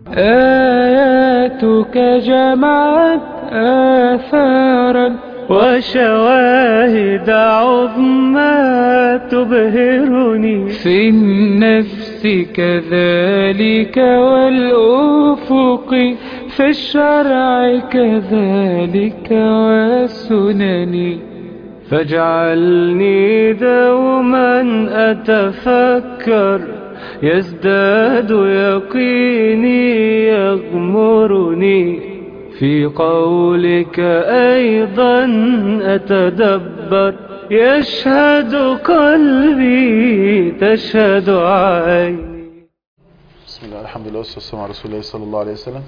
آياتك جمعت آثارا وشواهد عظمى تبهرني في النفس كذلك والأفق في الشرع كذلك والسنن فاجعلني دوما أتفكر يزداد يقيني يغمرني في قولك أيضا أتدبر يشهد قلبي تشهد عيني بسم الله الحمد لله والصلاة والسلام على رسول الله صلى الله عليه وسلم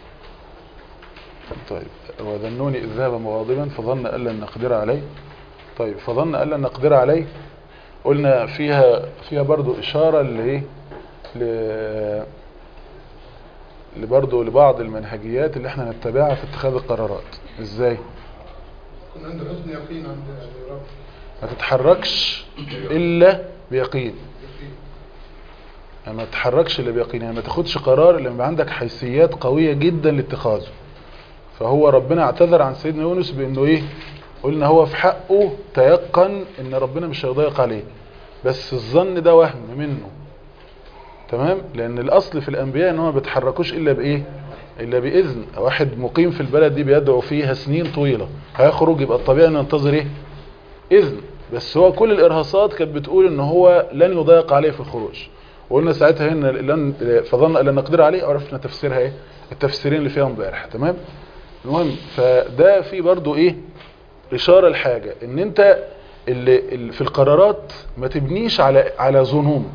طيب وذنون إذ ذهب مغاضبا فظن أن لن نقدر عليه طيب فظن أن لن نقدر عليه قلنا فيها فيها برضو إشارة لإيه ل لبرضو لبعض المنهجيات اللي احنا نتبعها في اتخاذ القرارات ازاي كنا عند حسن يقين عند رب ما تتحركش الا بيقين يعني ما تتحركش الا بيقين يعني ما تاخدش قرار الا لما عندك حيثيات قوية جدا لاتخاذه فهو ربنا اعتذر عن سيدنا يونس بانه ايه قلنا هو في حقه تيقن ان ربنا مش هيضايق عليه بس الظن ده وهم منه تمام لان الاصل في الانبياء ان هم ما بيتحركوش الا بايه الا باذن واحد مقيم في البلد دي بيدعو فيها سنين طويلة هيخرج يبقى الطبيعي انه ينتظر ايه اذن بس هو كل الارهاصات كانت بتقول ان هو لن يضايق عليه في الخروج وقلنا ساعتها ان لن فظن ان لن نقدر عليه عرفنا تفسيرها ايه التفسيرين اللي فيها امبارح تمام المهم فده في برضو ايه اشارة لحاجة ان انت اللي اللي في القرارات ما تبنيش على على ظنون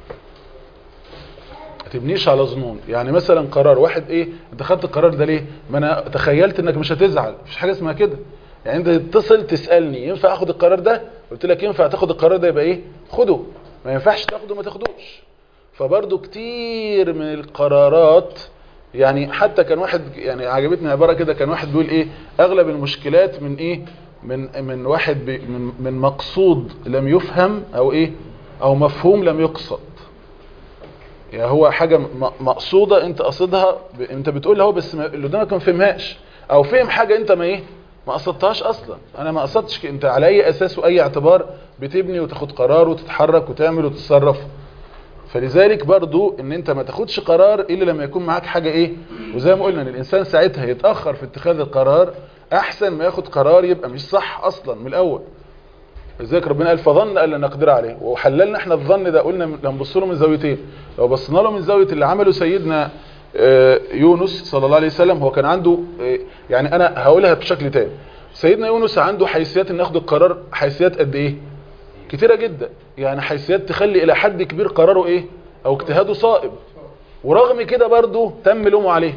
ما تبنيش على ظنون يعني مثلا قرار واحد ايه انت خدت القرار ده ليه ما انا تخيلت انك مش هتزعل مفيش حاجه اسمها كده يعني انت تتصل تسالني ينفع اخد القرار ده قلت لك ينفع تاخد القرار ده يبقى ايه خده ما ينفعش تاخده ما تاخدوش فبرضو كتير من القرارات يعني حتى كان واحد يعني عجبتني عباره كده كان واحد بيقول ايه اغلب المشكلات من ايه من من واحد بي من من مقصود لم يفهم او ايه او مفهوم لم يقصد يعني هو حاجة مقصودة انت قصدها ب... انت بتقولها هو بس ما... اللي قدامك ما فهمهاش او فهم حاجة انت ما ايه ما قصدتهاش اصلا انا ما قصدتش ك... انت على اي اساس واي اعتبار بتبني وتاخد قرار وتتحرك وتعمل وتتصرف فلذلك برضو ان انت ما تاخدش قرار الا لما يكون معاك حاجة ايه وزي ما قلنا ان الانسان ساعتها يتأخر في اتخاذ القرار احسن ما ياخد قرار يبقى مش صح اصلا من الاول لذلك ربنا قال فظن ان لا نقدر عليه وحللنا احنا الظن ده قلنا نبص له من زاويتين لو بصينا له من زاويه اللي عمله سيدنا يونس صلى الله عليه وسلم هو كان عنده يعني انا هقولها بشكل تاني سيدنا يونس عنده حيثيات ان ياخد القرار حيثيات قد ايه كتيره جدا يعني حيثيات تخلي الى حد كبير قراره ايه او اجتهاده صائب ورغم كده برضه تم لومه عليه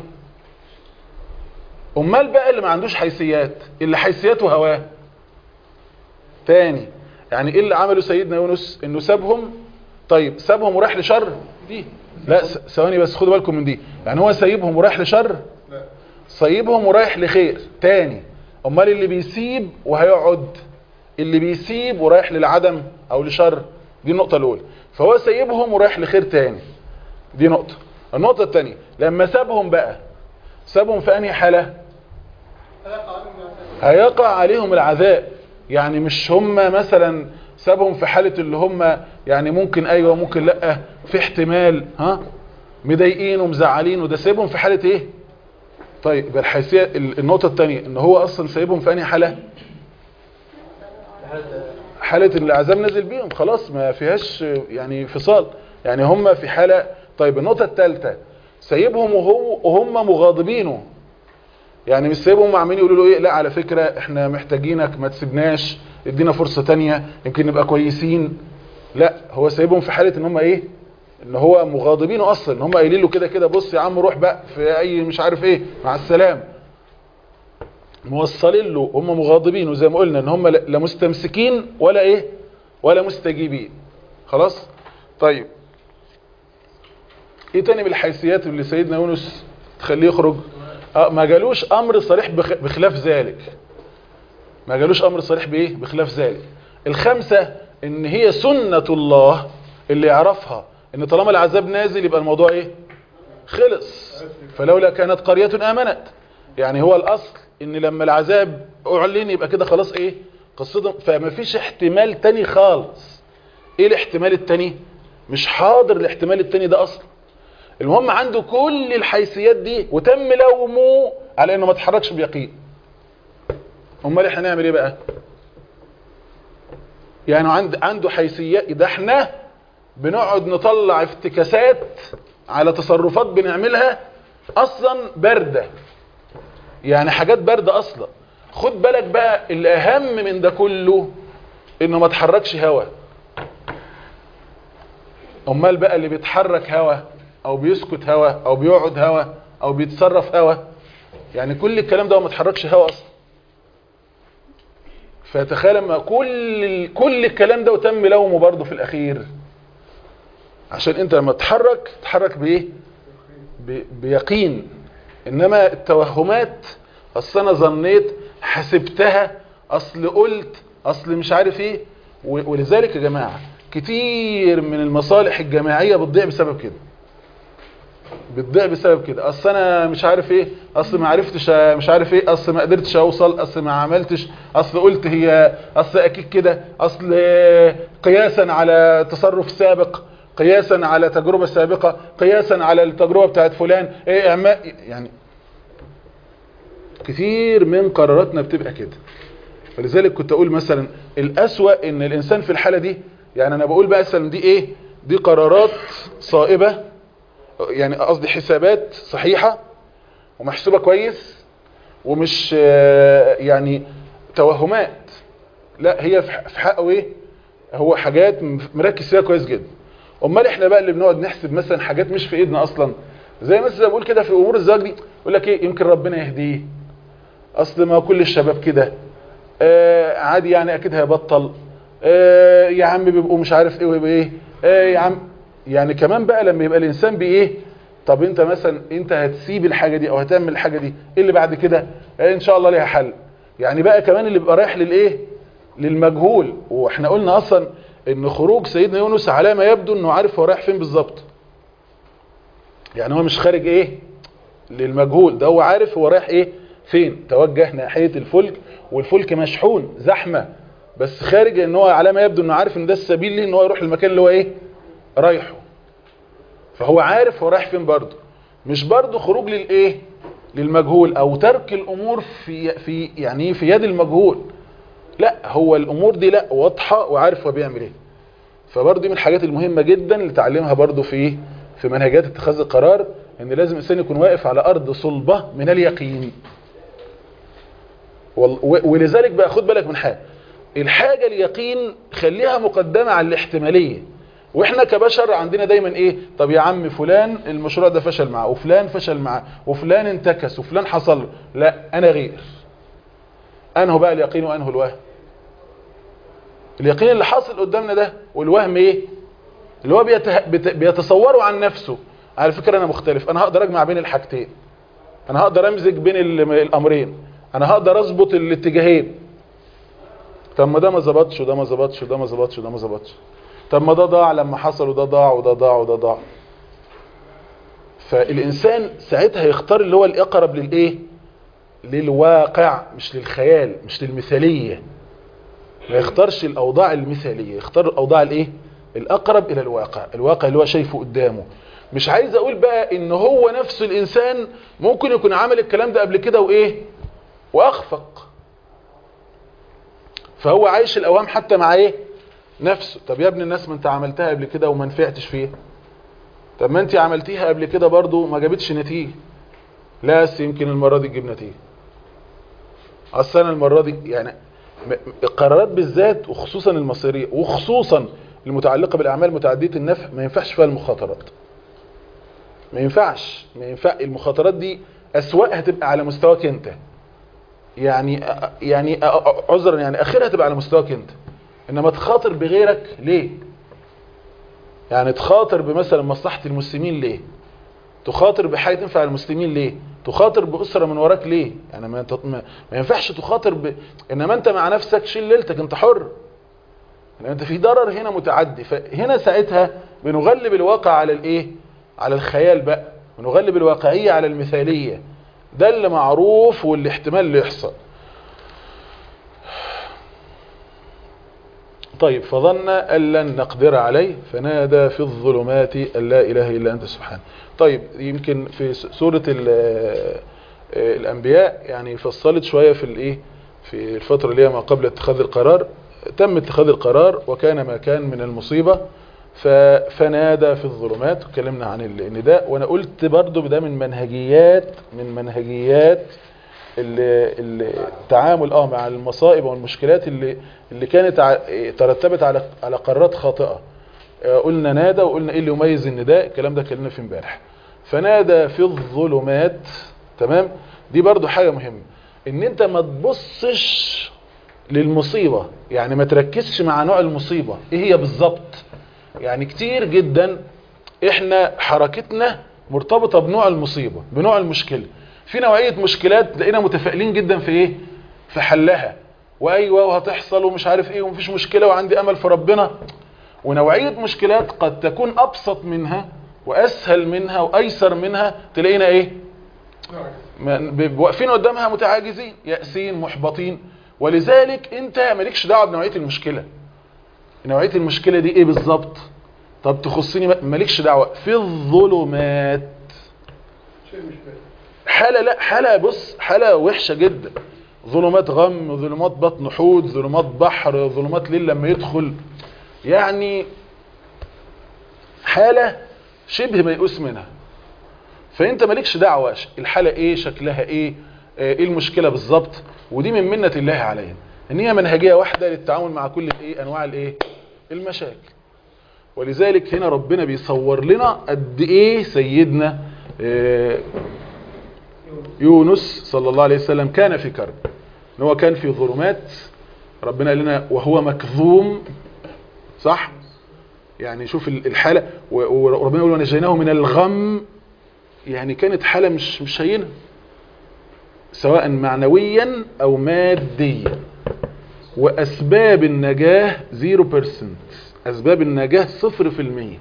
امال بقى اللي ما عندوش حيثيات اللي حيثياته هواه تاني يعني ايه اللي عمله سيدنا يونس انه سابهم طيب سابهم وراح لشر دي لا ثواني بس خدوا بالكم من دي يعني هو سايبهم ورايح لشر لا سايبهم ورايح لخير تاني امال اللي بيسيب وهيقعد اللي بيسيب ورايح للعدم او لشر دي النقطة الاولى فهو سايبهم ورايح لخير تاني دي نقطة النقطة التانية لما سابهم بقى سابهم في انهي حالة هيقع عليهم العذاب يعني مش هم مثلا سابهم في حالة اللي هم يعني ممكن ايوه ممكن لا في احتمال ها مضايقين ومزعلين وده سايبهم في حالة ايه طيب يبقى الحيثية النقطة التانية ان هو اصلا سايبهم في انهي حالة حالة ان العذاب نزل بيهم خلاص ما فيهاش يعني فصال يعني هم في حالة طيب النقطة الثالثة سايبهم وهو وهم مغاضبينه يعني مش سايبهم عمالين يقولوا له ايه لا على فكرة احنا محتاجينك ما تسيبناش ادينا فرصة تانية يمكن نبقى كويسين لا هو سايبهم في حالة ان هم ايه ان هو مغاضبينه اصلا ان هم قايلين له كده كده بص يا عم روح بقى في اي مش عارف ايه مع السلام موصلين له هم مغاضبين وزي ما قلنا ان هم لا مستمسكين ولا ايه ولا مستجيبين خلاص طيب ايه تاني من الحيثيات اللي سيدنا يونس تخليه يخرج اه ما جالوش امر صريح بخ... بخلاف ذلك ما جالوش امر صريح بايه بخلاف ذلك الخامسة ان هي سنة الله اللي يعرفها ان طالما العذاب نازل يبقى الموضوع ايه خلص فلولا كانت قرية آمنت يعني هو الأصل ان لما العذاب اعلن يبقى كده خلاص ايه قصتهم فما فيش احتمال تاني خالص ايه الاحتمال التاني مش حاضر الاحتمال التاني ده اصلا المهم عنده كل الحيثيات دي وتم لومه على انه ما اتحركش بيقين امال احنا نعمل ايه بقى يعني عند عنده حيثيات ده احنا بنقعد نطلع افتكاسات على تصرفات بنعملها اصلا باردة يعني حاجات باردة اصلا خد بالك بقى الاهم من ده كله انه ما تحركش هوا امال بقى اللي بيتحرك هوا او بيسكت هوا او بيقعد هوا او بيتصرف هوا يعني كل الكلام ده هو ما تحركش هوا اصلا فتخيل لما كل كل الكلام ده وتم لومه برضه في الاخير عشان انت لما تتحرك تتحرك بايه ب- بيقين انما التوهمات اصل انا ظنيت حسبتها اصل قلت اصل مش عارف ايه و- ولذلك يا جماعه كتير من المصالح الجماعيه بتضيع بسبب كده بتضيع بسبب كده اصل انا مش عارف ايه اصل ما عرفتش مش عارف ايه اصل ما قدرتش اوصل اصل ما عملتش اصل قلت هي اصل اكيد كده اصل قياسا على تصرف سابق قياسا على تجربة سابقة قياسا على التجربة بتاعت فلان ايه اعمال يعني كتير من قراراتنا بتبقى كده فلذلك كنت اقول مثلا الاسوأ ان الانسان في الحالة دي يعني انا بقول بقى مثلا دي ايه دي قرارات صائبة يعني قصدي حسابات صحيحة ومحسوبة كويس ومش آه، يعني توهمات لا هي في ح- في حقه ايه هو حاجات م- مركز فيها كويس جدا امال احنا بقى اللي بنقعد نحسب مثلا حاجات مش في ايدنا اصلا زي مثلا بقول كده في امور الزواج دي يقول لك ايه يمكن ربنا يهديه اصل ما كل الشباب كده آه عادي يعني اكيد هيبطل آه يا عم بيبقوا مش عارف ايه ويبقى ايه آه يا عم يعني كمان بقى لما يبقى الانسان بايه طب انت مثلا انت هتسيب الحاجه دي او هتعمل الحاجه دي ايه اللي بعد كده آه ان شاء الله ليها حل يعني بقى كمان اللي بيبقى رايح للايه للمجهول واحنا قلنا اصلا ان خروج سيدنا يونس على ما يبدو انه عارف هو رايح فين بالظبط يعني هو مش خارج ايه للمجهول ده هو عارف هو رايح ايه فين توجه ناحية الفلك والفلك مشحون زحمة بس خارج ان هو على ما يبدو انه عارف ان ده السبيل ليه ان هو يروح المكان اللي هو ايه رايحه فهو عارف هو رايح فين برضه مش برضه خروج للايه للمجهول او ترك الامور في في يعني في يد المجهول لا هو الامور دي لا واضحة وعارف هو بيعمل ايه فبرضه دي من الحاجات المهمة جدا اللي تعلمها برضه في في منهجات اتخاذ القرار ان لازم الانسان يكون واقف على ارض صلبة من اليقين وال- و- ولذلك بقى خد بالك من حاجة الحاجة اليقين خليها مقدمة على الاحتمالية واحنا كبشر عندنا دايما ايه طب يا عم فلان المشروع ده فشل معاه وفلان فشل معاه وفلان انتكس وفلان حصل له. لا انا غير انه بقى اليقين وانه الوهم اليقين اللي حاصل قدامنا ده والوهم ايه اللي هو بيته... بت... بيتصوره عن نفسه على فكرة انا مختلف انا هقدر اجمع بين الحاجتين انا هقدر امزج بين ال- الامرين انا هقدر اظبط الاتجاهين طب ما ده ما ظبطش وده ما ظبطش وده ما ظبطش وده ما ظبطش طب ما ده ضاع لما حصل وده ضاع وده ضاع وده ضاع فالانسان ساعتها يختار اللي هو الاقرب للايه للواقع مش للخيال مش للمثاليه ما يختارش الاوضاع المثاليه يختار الاوضاع الايه الاقرب الى الواقع الواقع اللي هو شايفه قدامه مش عايز اقول بقى ان هو نفسه الانسان ممكن يكون عمل الكلام ده قبل كده وايه واخفق فهو عايش الاوهام حتى مع ايه نفسه طب يا ابن الناس ما انت عملتها قبل كده وما نفعتش فيها طب ما انت عملتيها قبل كده برضو ما جابتش نتيجه لا بس يمكن المره دي تجيب نتيجه اصل انا المره دي يعني م- القرارات بالذات وخصوصا المصيريه وخصوصا المتعلقه بالاعمال متعديه النفع ما ينفعش فيها المخاطرات ما ينفعش ما ينفع المخاطرات دي اسوأها تبقى على مستواك انت يعني يعني عذرا يعني اخرها تبقى على مستواك انت انما تخاطر بغيرك ليه يعني تخاطر بمثلا مصلحة المسلمين ليه تخاطر بحاجة تنفع المسلمين ليه تخاطر بأسرة من وراك ليه يعني ما, انت- ما, ما ينفعش تخاطر ب... انما انت مع نفسك شيل ليلتك انت حر لان انت في ضرر هنا متعدي فهنا ساعتها بنغلب الواقع على الايه على الخيال بقى ونغلب الواقعية على المثالية ده اللي معروف واللي احتمال اللي يحصل طيب فظن أن لن نقدر عليه فنادى في الظلمات أن لا إله إلا أنت سبحانه طيب يمكن في س- سورة ال- آه، الأنبياء يعني فصلت شوية في الإيه في الفترة اللي هي ما قبل اتخاذ القرار تم اتخاذ القرار وكان ما كان من المصيبة ف- فنادى في الظلمات اتكلمنا عن ال- النداء وانا قلت برضو ده من منهجيات من منهجيات ال- ال- التعامل اه مع المصائب والمشكلات اللي اللي كانت ع- ترتبت على على قرارات خاطئه آه، قلنا نادى وقلنا ايه اللي يميز النداء الكلام ده اتكلمنا فيه امبارح فنادى في الظلمات تمام دي برضو حاجه مهمه ان انت ما تبصش للمصيبه يعني ما تركزش مع نوع المصيبه ايه هي بالظبط يعني كتير جدا احنا حركتنا مرتبطة بنوع المصيبة بنوع المشكلة في نوعية مشكلات لقينا متفائلين جدا في ايه في حلها وايوه وهتحصل ومش عارف ايه ومفيش مشكلة وعندي امل في ربنا ونوعية مشكلات قد تكون ابسط منها واسهل منها وايسر منها تلاقينا ايه ما- ب- واقفين قدامها متعاجزين يأسين محبطين ولذلك انت مالكش دعوه بنوعيه المشكله نوعيه المشكله دي ايه بالظبط طب تخصني ما- مالكش دعوه في الظلمات شيء مش باين حاله لا حاله بص حاله وحشه جدا ظلمات غم ظلمات بطن حوت ظلمات بحر ظلمات ليل لما يدخل يعني حاله شبه ميؤوس منها فانت مالكش دعوه ش- الحاله ايه شكلها ايه آه، ايه المشكله بالظبط ودي من منه الله علينا ان هي منهجيه واحده للتعامل مع كل الايه انواع الايه المشاكل ولذلك هنا ربنا بيصور لنا قد ايه سيدنا آه، يونس صلى الله عليه وسلم كان في كرب ان هو كان في ظلمات ربنا قال لنا وهو مكظوم صح يعني شوف ال- الحاله و- وربنا يقول ونجيناه من الغم يعني كانت حاله مش مش هينه سواء معنويا او ماديا واسباب النجاه 0% اسباب النجاه 0%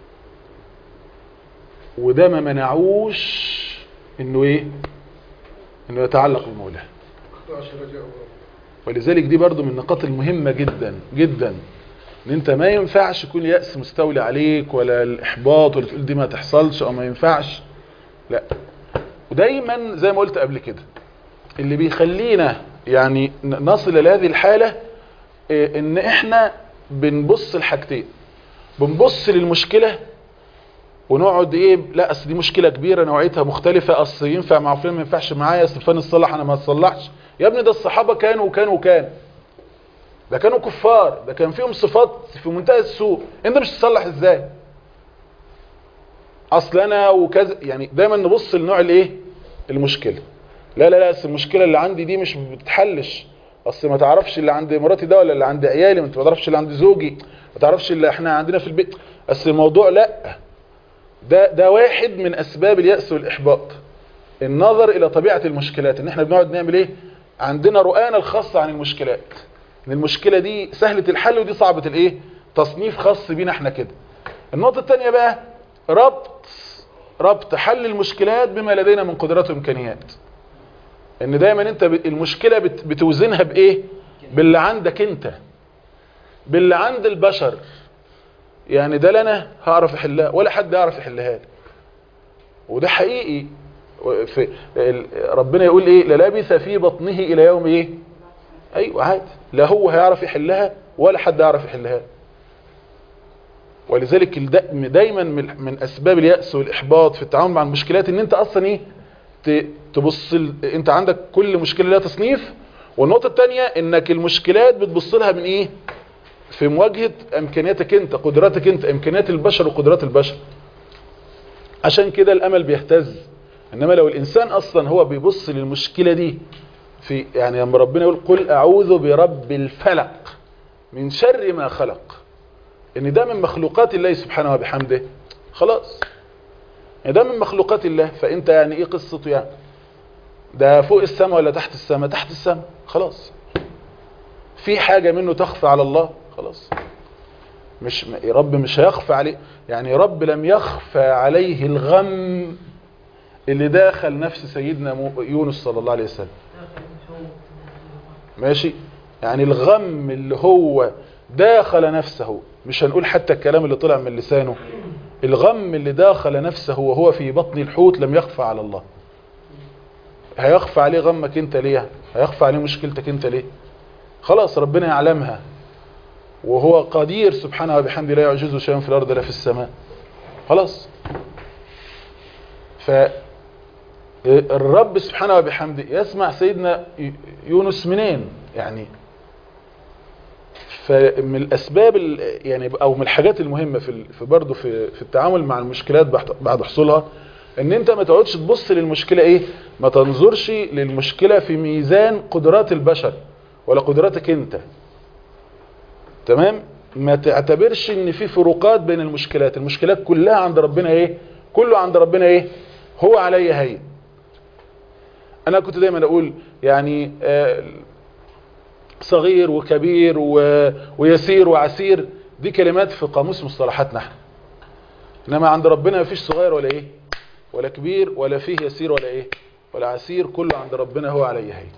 وده ما منعوش انه ايه انه يتعلق بمولاه عشان رجاء الله ولذلك دي برضو من النقاط المهمة جدا جدا ان انت ما ينفعش يكون اليأس مستولي عليك ولا الاحباط ولا تقول دي ما تحصلش او ما ينفعش لا ودايما زي ما قلت قبل كده اللي بيخلينا يعني ن- نصل لهذه الحالة إيه، ان احنا بنبص لحاجتين بنبص للمشكلة ونقعد ايه لا اصل دي مشكله كبيره نوعيتها مختلفه اصل ينفع مع فلان ما ينفعش معايا اصل فلان الصلح انا ما اتصلحش يا ابني ده الصحابه كانوا وكانوا وكان ده كانوا كفار ده كان فيهم صفات في منتهى السوء انت مش تصلح ازاي اصل انا وكذا يعني دايما نبص لنوع الايه المشكله لا لا لا اصل المشكله اللي عندي دي مش بتتحلش اصل ما تعرفش اللي عند مراتي ده ولا اللي عند عيالي ما انت ما تعرفش اللي عند زوجي ما تعرفش اللي احنا عندنا في البيت اصل الموضوع لا ده ده واحد من اسباب اليأس والاحباط النظر الى طبيعة المشكلات ان احنا بنقعد نعمل ايه عندنا رؤانا الخاصة عن المشكلات ان المشكلة دي سهلة الحل ودي صعبة الايه تصنيف خاص بينا احنا كده النقطة التانية بقى ربط ربط حل المشكلات بما لدينا من قدرات وامكانيات ان دايما انت ب- المشكلة بت- بتوزنها بايه باللي عندك انت باللي عند البشر يعني ده لا انا هعرف احلها ولا حد يعرف يحلها لي وده حقيقي في ال- ربنا يقول ايه للبث في بطنه الى يوم ايه ايوه عادي لا هو هيعرف يحلها ولا حد يعرف يحلها ولذلك الد- دايما من من اسباب اليأس والاحباط في التعامل مع المشكلات ان انت اصلا ايه ت- تبص ل- انت عندك كل مشكله لها تصنيف والنقطه الثانيه انك المشكلات بتبص لها من ايه في مواجهة امكانياتك انت قدراتك انت امكانيات البشر وقدرات البشر عشان كده الامل بيهتز انما لو الانسان اصلا هو بيبص للمشكلة دي في يعني لما ربنا يقول قل اعوذ برب الفلق من شر ما خلق ان ده من مخلوقات الله سبحانه وبحمده خلاص يعني ده من مخلوقات الله فانت يعني ايه قصته يعني ده فوق السماء ولا تحت السماء تحت السماء خلاص في حاجة منه تخفى على الله خلاص مش رب مش هيخفى عليه يعني رب لم يخفى عليه الغم اللي داخل نفس سيدنا مو- يونس صلى الله عليه وسلم ماشي يعني الغم اللي هو داخل نفسه مش هنقول حتى الكلام اللي طلع من لسانه الغم اللي داخل نفسه وهو في بطن الحوت لم يخفى على الله هيخفى عليه غمك انت ليه هيخفى عليه مشكلتك انت ليه خلاص ربنا يعلمها وهو قدير سبحانه وبحمده لا يعجزه شيء في الارض لا في السماء خلاص ف الرب سبحانه وبحمده يسمع سيدنا يونس منين يعني فمن الاسباب ال- يعني او من الحاجات المهمه في ال- في برضه في في التعامل مع المشكلات بعد بعد حصولها ان انت ما تقعدش تبص للمشكله ايه ما تنظرش للمشكله في ميزان قدرات البشر ولا قدراتك انت تمام ما تعتبرش ان في فروقات بين المشكلات المشكلات كلها عند ربنا ايه كله عند ربنا ايه هو علي هين انا كنت دايما اقول يعني آه، صغير وكبير و... ويسير وعسير دي كلمات في قاموس مصطلحاتنا احنا انما عند ربنا ما فيش صغير ولا ايه ولا كبير ولا فيه يسير ولا ايه ولا عسير كله عند ربنا هو علي هين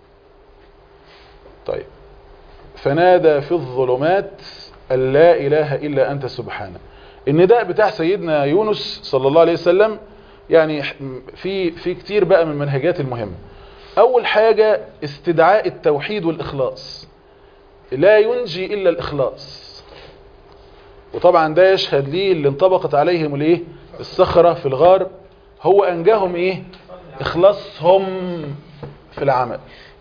طيب فنادى في الظلمات أن لا إله إلا أنت سبحانه النداء بتاع سيدنا يونس صلى الله عليه وسلم يعني في في كتير بقى من المنهجات المهمة أول حاجة استدعاء التوحيد والإخلاص لا ينجي إلا الإخلاص وطبعا ده يشهد ليه اللي انطبقت عليهم الايه الصخرة في الغار هو أنجاهم إيه إخلاصهم في العمل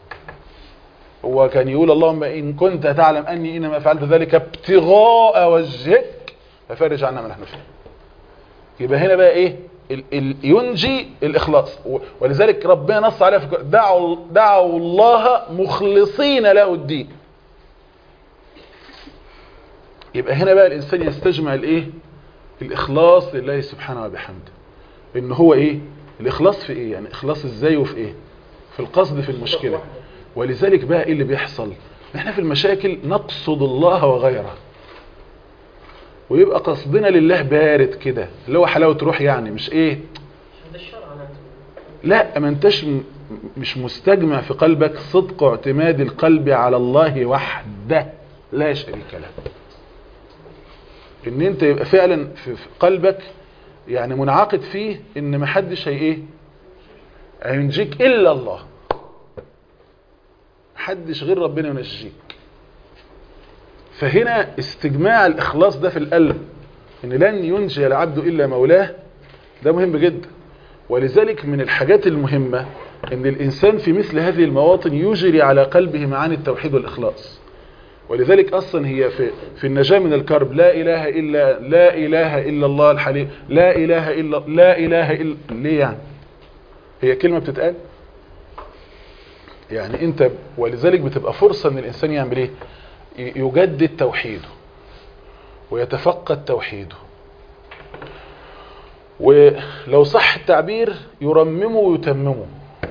هو كان يقول اللهم إن كنت تعلم أني إنما فعلت ذلك ابتغاء وجهك ففرج عنا ما نحن فيه يبقى هنا بقى إيه ال ال ينجي الإخلاص و- ولذلك ربنا نص عليها في القرآن، دعوا, دعوا الله مخلصين له الدين يبقى هنا بقى الإنسان يستجمع الإيه الإخلاص لله سبحانه وبحمده إن هو إيه الإخلاص في إيه يعني إخلاص إزاي وفي إيه في القصد في المشكلة ولذلك بقى إيه اللي بيحصل احنا في المشاكل نقصد الله وغيره ويبقى قصدنا لله بارد كده اللي هو حلاوة روح يعني مش ايه لا ما انتش م- مش مستجمع في قلبك صدق اعتماد القلب على الله وحده لا شريك له ان انت يبقى فعلا في في قلبك يعني منعقد فيه ان محدش هي ايه هينجيك الا الله محدش غير ربنا ينجيك فهنا استجماع الإخلاص ده في القلب إن لن ينجي العبد إلا مولاه ده مهم جدا ولذلك من الحاجات المهمة إن الإنسان في مثل هذه المواطن يجري على قلبه معاني التوحيد والإخلاص ولذلك أصلا هي في, في النجاة من الكرب لا إله إلا لا إله إلا الله الحليم لا إله إلا لا إله إلا ليه يعني هي كلمة بتتقال يعني انت ولذلك بتبقى فرصة ان الانسان يعمل ايه ي- يجدد توحيده ويتفقد توحيده ولو صح التعبير يرممه ويتممه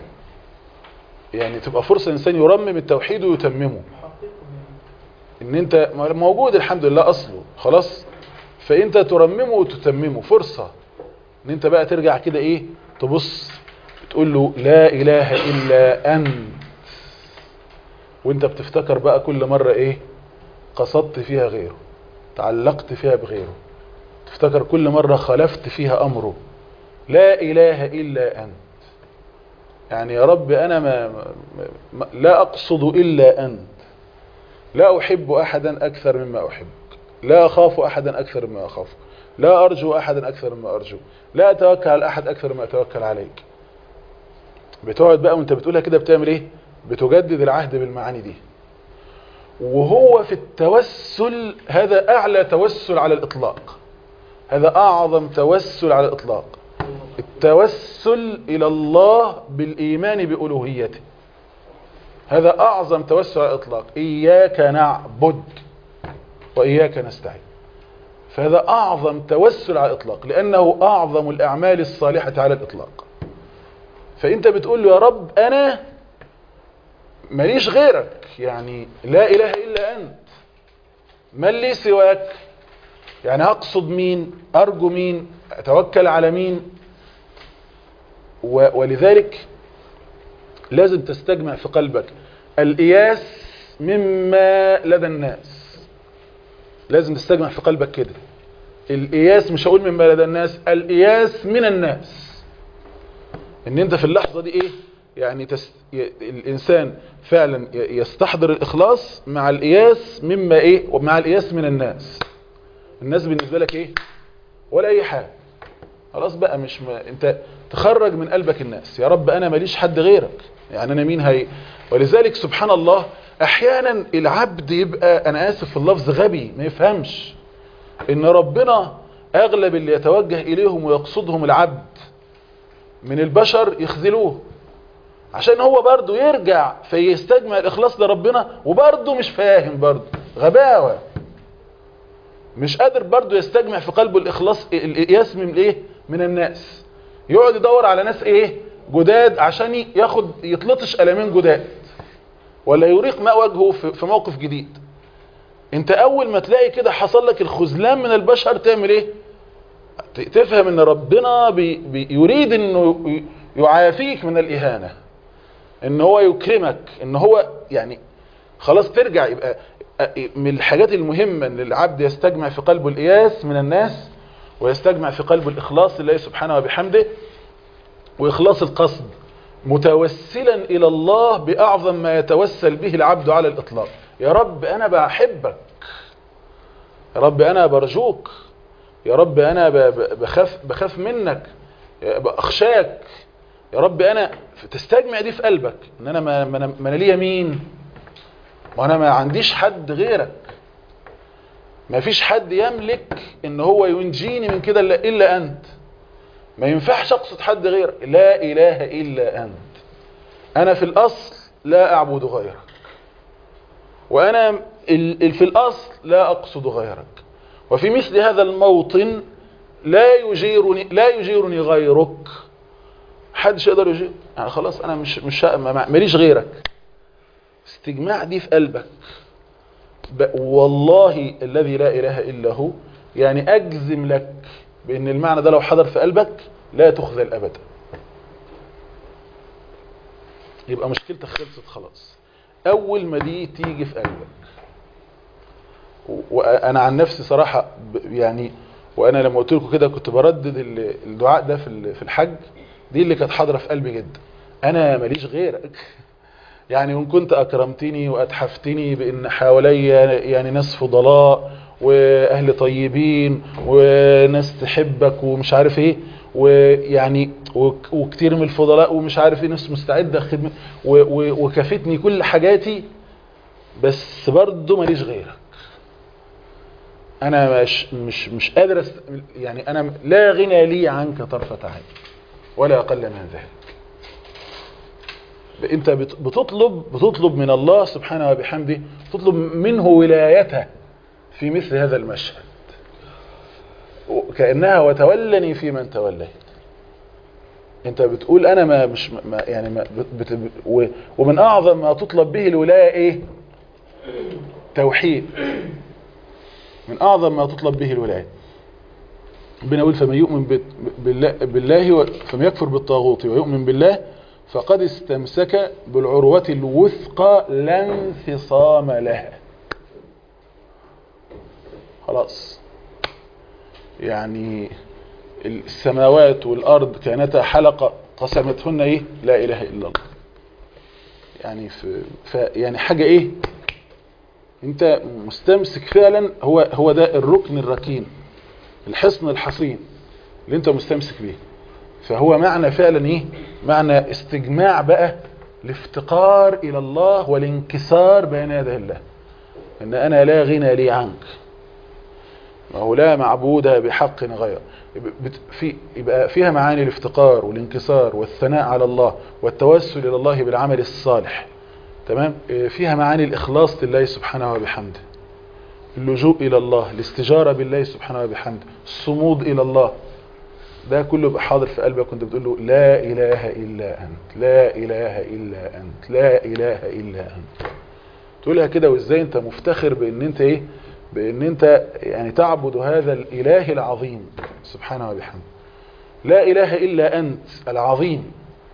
يعني تبقى فرصة الانسان يرمم التوحيد ويتممه ان انت موجود الحمد لله اصله خلاص فانت ترممه وتتممه فرصة ان انت بقى ترجع كده ايه تبص تقول له لا اله الا انت وانت بتفتكر بقى كل مرة ايه قصدت فيها غيره تعلقت فيها بغيره تفتكر كل مرة خلفت فيها امره لا اله الا انت يعني يا رب انا ما, ما ما لا اقصد الا انت لا احب احدا اكثر مما احبك لا اخاف احدا اكثر مما اخافك لا ارجو احدا اكثر مما ارجو لا اتوكل على احد اكثر مما اتوكل عليك بتقعد بقى وانت بتقولها كده بتعمل ايه بتجدد العهد بالمعاني دي وهو في التوسل هذا اعلى توسل على الاطلاق هذا اعظم توسل على الاطلاق التوسل الى الله بالايمان بالوهيته هذا اعظم توسل على الاطلاق اياك نعبد واياك نستعين فهذا اعظم توسل على الاطلاق لانه اعظم الاعمال الصالحه على الاطلاق فانت بتقول له يا رب انا ماليش غيرك يعني لا اله الا انت من لي سواك يعني اقصد مين ارجو مين اتوكل على مين و- ولذلك لازم تستجمع في قلبك الإياس مما لدى الناس لازم تستجمع في قلبك كده الإياس مش هقول مما لدى الناس الإياس من الناس ان انت في اللحظة دي ايه يعني تس... ي... الانسان فعلا ي- يستحضر الاخلاص مع الإياس مما ايه ومع الإياس من الناس الناس بالنسبة لك ايه ولا اي حاجة خلاص بقى مش ما... انت تخرج من قلبك الناس يا رب انا ماليش حد غيرك يعني انا مين هي ولذلك سبحان الله احيانا العبد يبقى انا اسف في اللفظ غبي ما يفهمش ان ربنا اغلب اللي يتوجه اليهم ويقصدهم العبد من البشر يخذلوه عشان هو برضه يرجع فيستجمع الاخلاص لربنا وبرضه مش فاهم برضه غباوه مش قادر برضه يستجمع في قلبه الاخلاص القياس من ايه من الناس يقعد يدور على ناس ايه جداد عشان ياخد يتلطش قلمين جداد ولا يريق ماء وجهه في في موقف جديد انت اول ما تلاقي كده حصل لك الخذلان من البشر تعمل ايه ت- تفهم ان ربنا بي بي يريد انه ي- يعافيك من الاهانة ان هو يكرمك ان هو يعني خلاص ترجع يبقى أ- من الحاجات المهمة ان العبد يستجمع في قلبه الإياس من الناس ويستجمع في قلبه الإخلاص لله سبحانه وبحمده وإخلاص القصد متوسلا إلى الله بأعظم ما يتوسل به العبد على الإطلاق يا رب أنا بحبك يا رب أنا برجوك يا رب أنا ب- ب- بخاف, بخاف منك يا- بأخشاك يا رب أنا تستجمع دي في قلبك إن أنا ما, ما, أنا- ما أنا ليا مين وانا ما عنديش حد غيرك ما فيش حد يملك ان هو ينجيني من كده الا إلا انت ما ينفعش اقصد حد غيرك لا اله الا انت انا في الاصل لا اعبد غيرك وانا ال- ال- في الاصل لا اقصد غيرك وفي مثل هذا الموطن لا يجيرني لا يجيرني غيرك حدش يقدر يجير يعني خلاص انا مش مش ما- ما- ماليش غيرك استجماع دي في قلبك ب- والله الذي لا إله إلا هو يعني أجزم لك بأن المعنى ده لو حضر في قلبك لا تخذل أبدا يبقى مشكلتك خلصت خلاص أول ما دي تيجي في قلبك و- وأنا عن نفسي صراحة ب- يعني وأنا لما قلت لكم كده كنت بردد ال- الدعاء ده في ال- في الحج دي اللي كانت حاضرة في قلبي جدا أنا ماليش غيرك يعني وإن كنت أكرمتني وأتحفتني بأن حوالي يعني ناس فضلاء وأهل طيبين وناس تحبك ومش عارف إيه ويعني وك- وكتير من الفضلاء ومش عارف إيه ناس مستعدة خدمة و- و- وكافتني كل حاجاتي بس برضه ماليش غيرك أنا مش مش مش قادر أست... يعني أنا لا غنى لي عنك طرفة عين ولا أقل من ذلك انت بت- بتطلب بتطلب من الله سبحانه وبحمده تطلب منه ولايته في مثل هذا المشهد كأنها وتولني في من توليت انت بتقول انا ما مش ما يعني ما بت بت و- ومن اعظم ما تطلب به الولاية ايه توحيد من اعظم ما تطلب به الولاية ربنا يقول فمن يؤمن بت- بالله, بالله و- فمن يكفر بالطاغوت ويؤمن بالله فقد استمسك بالعروة الوثقى لا انفصام لها خلاص يعني السماوات والأرض كانتا حلقة قسمتهن ايه لا إله إلا الله يعني في ف يعني حاجة ايه انت مستمسك فعلا هو هو ده الركن الركين الحصن الحصين اللي انت مستمسك بيه فهو معنى فعلا ايه معنى استجماع بقى الافتقار الى الله والانكسار بين يدي الله ان انا لا غنى لي عنك وهو لا معبود بحق غير بت- في يبقى فيها معاني الافتقار والانكسار والثناء على الله والتوسل الى الله بالعمل الصالح تمام إيه، فيها معاني الاخلاص لله سبحانه وبحمده اللجوء الى الله الاستجارة بالله سبحانه وبحمده الصمود الى الله ده كله يبقى حاضر في قلبك وانت بتقول له لا اله الا انت لا اله الا انت لا اله الا انت تقولها كده وازاي انت مفتخر بان انت ايه بان انت يعني تعبد هذا الاله العظيم سبحانه وبحمده لا إله إلا أنت العظيم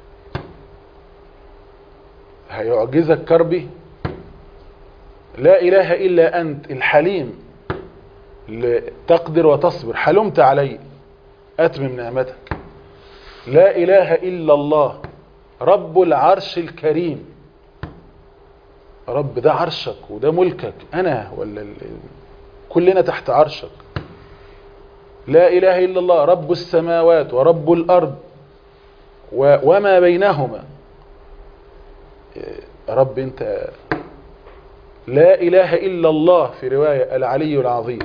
هيعجزك كربي لا إله إلا أنت الحليم اللي تقدر وتصبر حلمت علي أتمم نعمتك لا إله إلا الله رب العرش الكريم رب ده عرشك وده ملكك أنا ولا ال- كلنا تحت عرشك لا إله إلا الله رب السماوات ورب الأرض و- وما بينهما إيه، رب أنت لا إله إلا الله في رواية العلي العظيم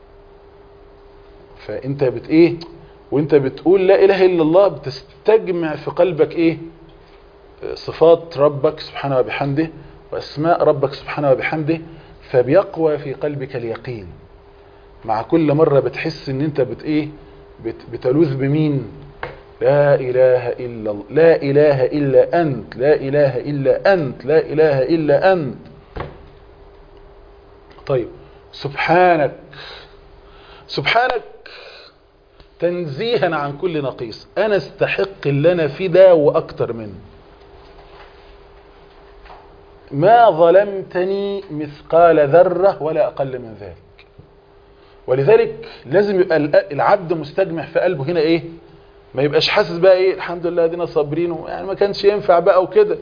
فأنت بت إيه وأنت بتقول لا إله إلا الله بتستجمع في قلبك إيه صفات ربك سبحانه وبحمده وأسماء ربك سبحانه وبحمده فبيقوى في قلبك اليقين مع كل مرة بتحس ان انت بت ايه بت بتلوذ بمين لا اله الا الله لا اله الا انت لا اله الا انت لا اله الا انت طيب سبحانك سبحانك تنزيها عن كل نقيص انا استحق اللي انا فيه ده واكتر منه ما ظلمتني مثقال ذرة ولا أقل من ذلك ولذلك لازم يبقى ال- العبد مستجمع في قلبه هنا ايه ما يبقاش حاسس بقى ايه الحمد لله دينا صابرين يعني ما كانش ينفع بقى وكده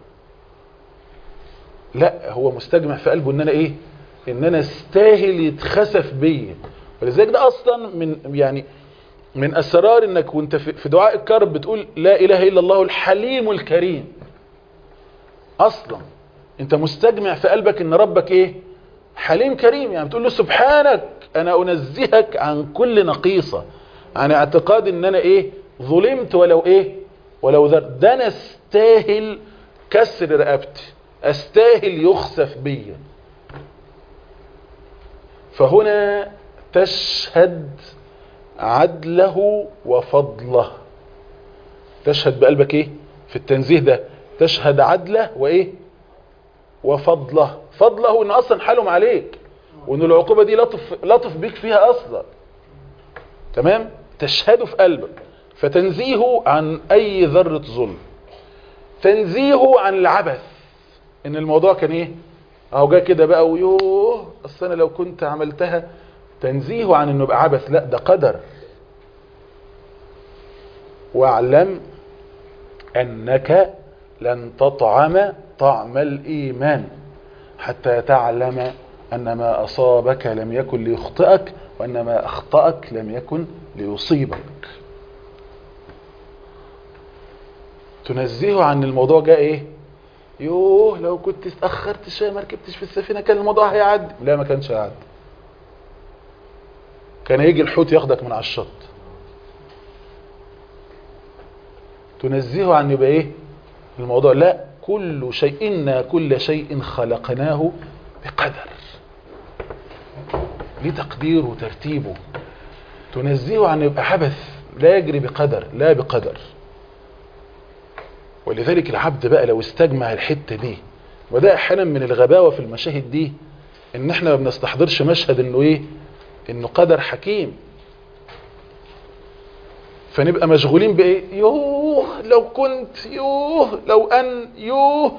لا هو مستجمع في قلبه ان انا ايه ان انا استاهل يتخسف بيا ولذلك ده اصلا من يعني من اسرار انك وانت في في دعاء الكرب بتقول لا اله الا الله الحليم الكريم اصلا انت مستجمع في قلبك ان ربك ايه حليم كريم يعني بتقول له سبحانك انا انزهك عن كل نقيصة عن اعتقاد ان انا ايه ظلمت ولو ايه ولو ذر ده انا استاهل كسر رقبتي استاهل يخسف بيا فهنا تشهد عدله وفضله تشهد بقلبك ايه في التنزيه ده تشهد عدله وايه وفضله فضله ان اصلا حالهم عليك وان العقوبة دي لطف, لطف بيك فيها اصلا تمام تشهده في قلبك فتنزيهه عن اي ذرة ظلم تنزيهه عن العبث ان الموضوع كان ايه اهو جاي كده بقى ويوه اصل انا لو كنت عملتها تنزيهه عن انه يبقى عبث لا ده قدر واعلم انك لن تطعم طعم الايمان حتى تعلم ان ما اصابك لم يكن ليخطئك وان ما اخطأك لم يكن ليصيبك تنزهه عن الموضوع جاء ايه يوه لو كنت اتأخرت شوية ما ركبتش في السفينة كان الموضوع هيعدي لا ما كانش هيعدي كان يجي الحوت ياخدك من على الشط تنزهه عن يبقى ايه الموضوع لا كل شيء إنا كل شيء خلقناه بقدر ليه تقديره وترتيبه تنزهه عن يبقى عبث لا يجري بقدر لا بقدر ولذلك العبد بقى لو استجمع الحتة دي وده احيانا من الغباوة في المشاهد دي ان احنا ما بنستحضرش مشهد انه ايه انه قدر حكيم فنبقى مشغولين بايه يوه لو كنت يوه لو ان يوه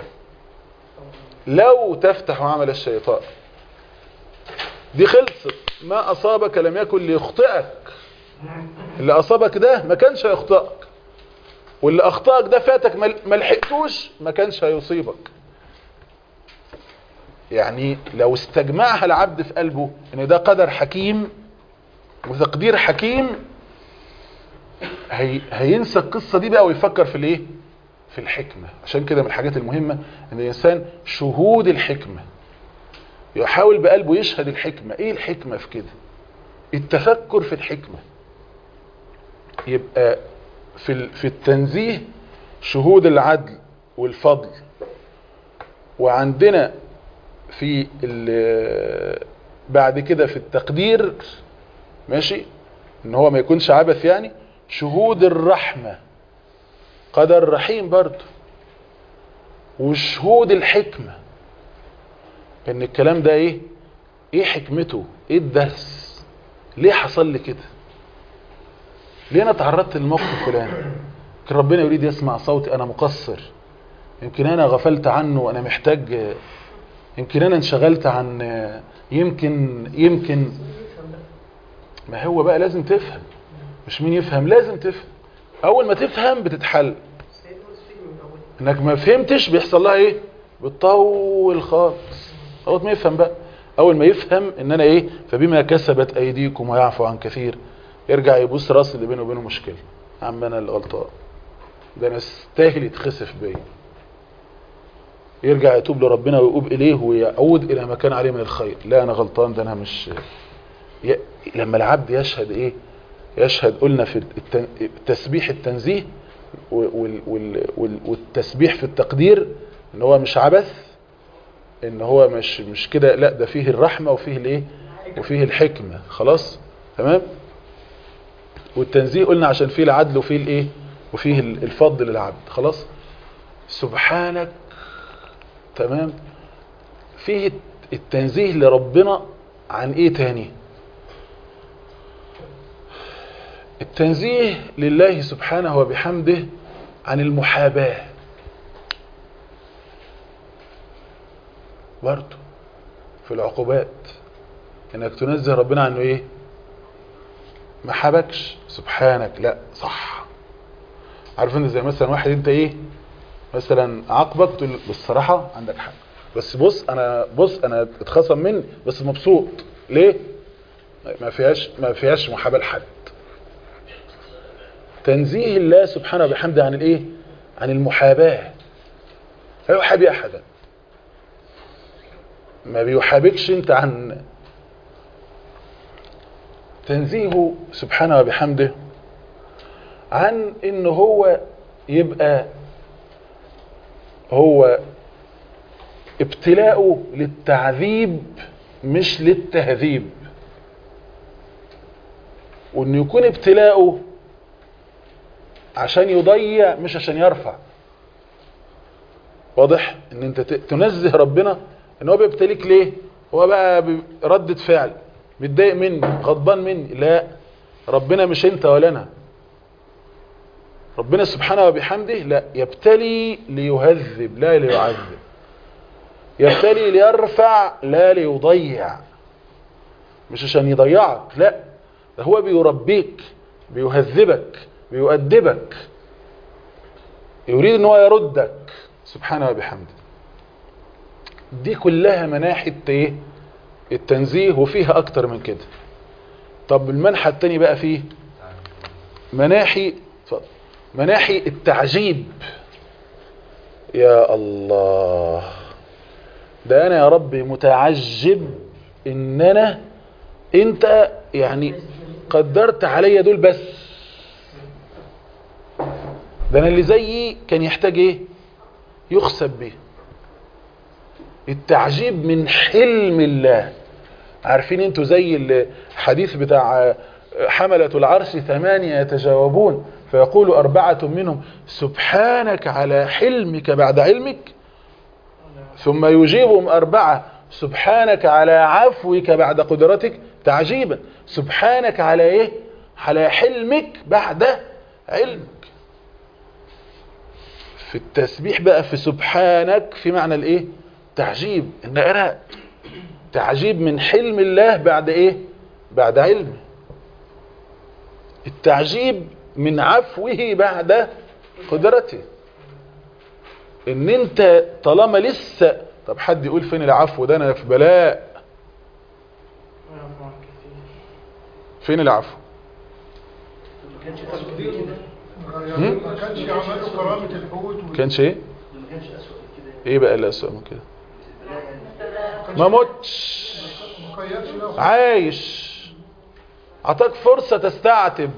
لو تفتح عمل الشيطان دي خلصت ما اصابك لم يكن ليخطئك اللي اصابك ده ما كانش هيخطئك واللي اخطأك ده فاتك ما لحقتوش ما كانش هيصيبك يعني لو استجمعها العبد في قلبه ان ده قدر حكيم وتقدير حكيم هي هينسى القصة دي بقى ويفكر في الايه في الحكمة عشان كده من الحاجات المهمة ان الانسان شهود الحكمة يحاول بقلبه يشهد الحكمة ايه الحكمة في كده التفكر في الحكمة يبقى في في التنزيه شهود العدل والفضل وعندنا في بعد كده في التقدير ماشي ان هو ما يكونش عبث يعني شهود الرحمة قدر رحيم برضه وشهود الحكمة ان الكلام ده ايه ايه حكمته ايه الدرس ليه حصل لي كده ليه انا تعرضت للموقف الفلاني يمكن ربنا يريد يسمع صوتي انا مقصر يمكن انا غفلت عنه وانا محتاج يمكن انا انشغلت عن يمكن يمكن ما هو بقى لازم تفهم مش مين يفهم لازم تفهم اول ما تفهم بتتحل انك ما فهمتش بيحصل لها ايه بتطول خالص اول ما يفهم بقى اول ما يفهم ان انا ايه فبما كسبت ايديكم ويعفو عن كثير يرجع يبص راس اللي بينه وبينه مشكله يا عم انا الغلطان ده انا استاهل يتخسف بيا يرجع يتوب لربنا ويقوب اليه ويعود الى ما كان عليه من الخير لا انا غلطان ده انا مش ي... لما العبد يشهد ايه يشهد قلنا في التن... التسبيح التنزيه وال... وال... وال... والتسبيح في التقدير ان هو مش عبث ان هو مش مش كده لا ده فيه الرحمه وفيه الايه وفيه الحكمه خلاص تمام والتنزيه قلنا عشان فيه العدل وفيه الايه وفيه الفضل للعبد خلاص سبحانك تمام فيه التنزيه لربنا عن ايه تاني التنزيه لله سبحانه وبحمده عن المحاباة برضه في العقوبات انك تنزه ربنا عنه ايه ما حبكش سبحانك لا صح عارف انت زي مثلا واحد انت ايه مثلا عاقبك تقول بالصراحة عندك حق بس بص انا بص انا اتخصم مني بس مبسوط ليه ما فيهاش ما فيهاش محاباه لحد تنزيه الله سبحانه وبحمده عن الايه عن المحاباه لا يحابي احدا ما بيحابكش انت عن تنزيهه سبحانه وبحمده عن ان هو يبقى هو ابتلاؤه للتعذيب مش للتهذيب وان يكون ابتلاؤه عشان يضيع مش عشان يرفع واضح ان انت تنزه ربنا ان هو بيبتليك ليه هو بقى ردة فعل متضايق مني غضبان مني لا ربنا مش انت ولا انا ربنا سبحانه وبحمده لا يبتلي ليهذب لا ليعذب يبتلي ليرفع لا ليضيع مش عشان يضيعك لا ده هو بيربيك بيهذبك بيؤدبك يريد ان هو يردك سبحانه وبحمده دي كلها مناحي ايه التنزيه وفيها اكتر من كده طب المنحى التاني بقى فيه مناحي اتفضل مناحي التعجيب يا الله ده انا يا رب متعجب ان انا انت يعني قدرت عليا دول بس ده انا اللي زيي كان يحتاج ايه يخسب به التعجيب من حلم الله عارفين انتوا زي الحديث بتاع حملة العرش ثمانية يتجاوبون فيقول أربعة منهم سبحانك على حلمك بعد علمك ثم يجيبهم أربعة سبحانك على عفوك بعد قدرتك تعجيبا سبحانك على ايه على حلمك بعد علمك في التسبيح بقى في سبحانك في معنى الايه تعجيب ان انا تعجيب من حلم الله بعد ايه بعد علمه التعجيب من عفوه بعد قدرته ان انت طالما لسه طب حد يقول فين العفو ده انا في بلاء فين العفو يعني ما كانش يعملوا كرامة الحوت وال- كانش ايه ايه بقى اللي اسوأ من كده ما متش ما قيدش له عايش عطاك فرصة تستعتب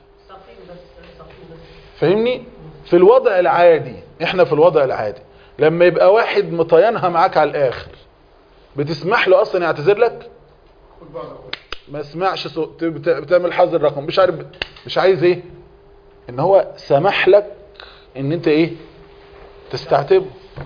فاهمني في الوضع العادي احنا في الوضع العادي لما يبقى واحد مطينها معاك على الاخر بتسمح له اصلا يعتذر لك خد بعضك ما اسمعش صوت بت- بتعمل حظر رقم مش عارف مش عايز ايه ان هو سمح لك ان انت ايه تستعتبه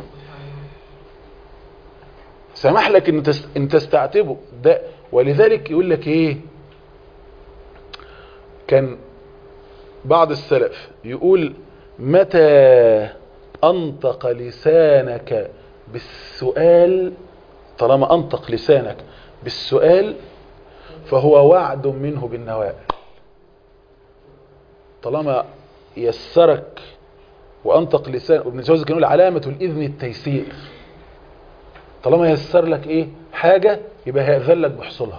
سمح لك ان تس- ان تستعتبه ده ولذلك يقول لك ايه كان بعض السلف يقول متى أنطق لسانك بالسؤال طالما أنطق لسانك بالسؤال فهو وعد منه بالنوائل طالما يسرك وأنطق لسان ابن جوزي كان يقول علامة الإذن التيسير طالما يسر لك إيه حاجة يبقى هيأذن لك بحصولها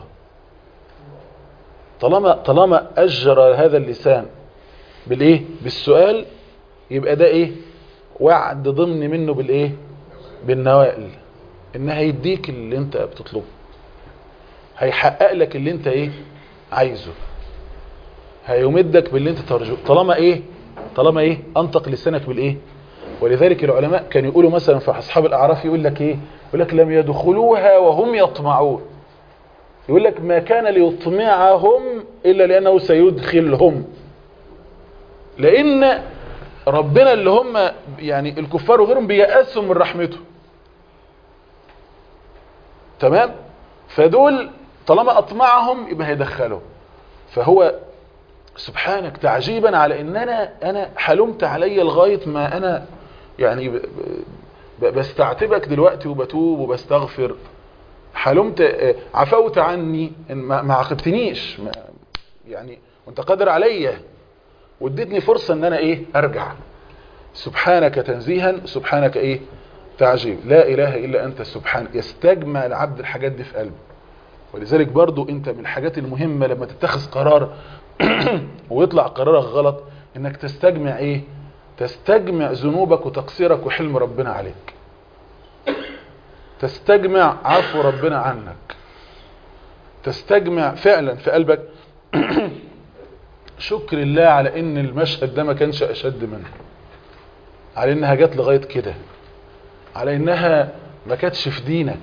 طالما طالما أجرى هذا اللسان بالإيه بالسؤال يبقى ده إيه وعد ضمن منه بالإيه بالنوائل إن هيديك اللي أنت بتطلبه هيحقق لك اللي أنت إيه عايزه هيمدك باللي أنت ترجوه طالما إيه طالما إيه أنطق لسانك بالإيه ولذلك العلماء كانوا يقولوا مثلا في أصحاب الأعراف يقول لك إيه يقول لك لم يدخلوها وهم يطمعون يقول لك ما كان ليطمعهم إلا لأنه سيدخلهم لأن ربنا اللي هم يعني الكفار وغيرهم بيأسوا من رحمته تمام فدول طالما أطمعهم يبقى هيدخلهم فهو سبحانك تعجيبا على ان انا انا حلمت علي لغايه ما انا يعني ب ب بستعتبك دلوقتي وبتوب وبستغفر حلمت آه، عفوت عني إن ما ما عاقبتنيش ما- يعني وانت قادر عليا واديتني فرصه ان انا ايه ارجع سبحانك تنزيها سبحانك ايه تعجيب لا اله الا انت سبحان يستجمع العبد الحاجات دي في قلبه ولذلك برضو انت من الحاجات المهمة لما تتخذ قرار ويطلع قرارك غلط انك تستجمع ايه تستجمع ذنوبك وتقصيرك وحلم ربنا عليك تستجمع عفو ربنا عنك تستجمع فعلا في قلبك شكر الله على ان المشهد ده ما كانش اشد منه على انها جت لغاية كده على انها ما كانتش في دينك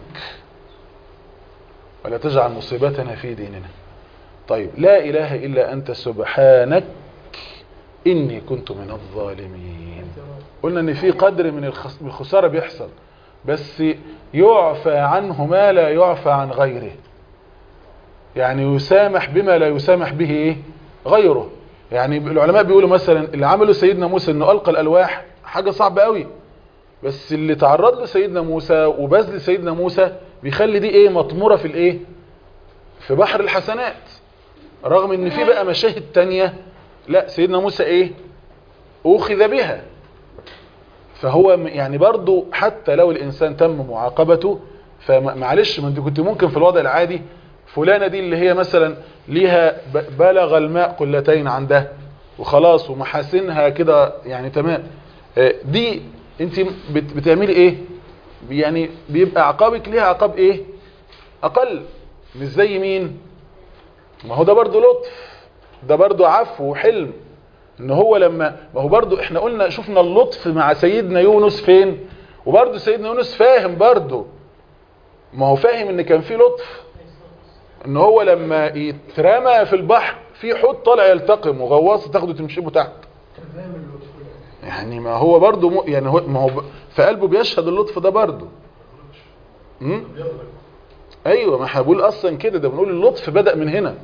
ولا تجعل مصيبتنا في ديننا طيب لا إله إلا أنت سبحانك إني كنت من الظالمين قلنا إن في قدر من الخس- من الخسارة بيحصل بس يعفى عنه ما لا يعفى عن غيره يعني يسامح بما لا يسامح به إيه؟ غيره يعني العلماء بيقولوا مثلا اللي عمله سيدنا موسى انه ألقى الألواح حاجة صعبة قوي بس اللي تعرض له سيدنا موسى وبذل سيدنا موسى بيخلي دي ايه مطمورة في الايه في بحر الحسنات رغم ان في بقى مشاهد تانية لا سيدنا موسى ايه اخذ بها فهو م- يعني برضو حتى لو الانسان تم معاقبته فمعلش ما انت كنت ممكن في الوضع العادي فلانة دي اللي هي مثلا ليها ب- بلغ الماء قلتين عندها وخلاص ومحاسنها كده يعني تمام آه، دي انت بت- بتعملي ايه يعني بيبقى عقابك ليها عقاب ايه اقل مش زي مين ما هو ده برضو لطف ده برضو عفو وحلم ان هو لما ما هو برضو احنا قلنا شفنا اللطف مع سيدنا يونس فين وبرضو سيدنا يونس فاهم برضو ما هو فاهم ان كان في لطف ان هو لما يترمى في البحر في حوت طالع يلتقم وغواصه تاخده تمشيه تحت يعني ما هو برضو م... يعني هو ما هو ب... في قلبه بيشهد اللطف ده برضو امم ايوه ما احنا بنقول اصلا كده ده بنقول اللطف بدأ من هنا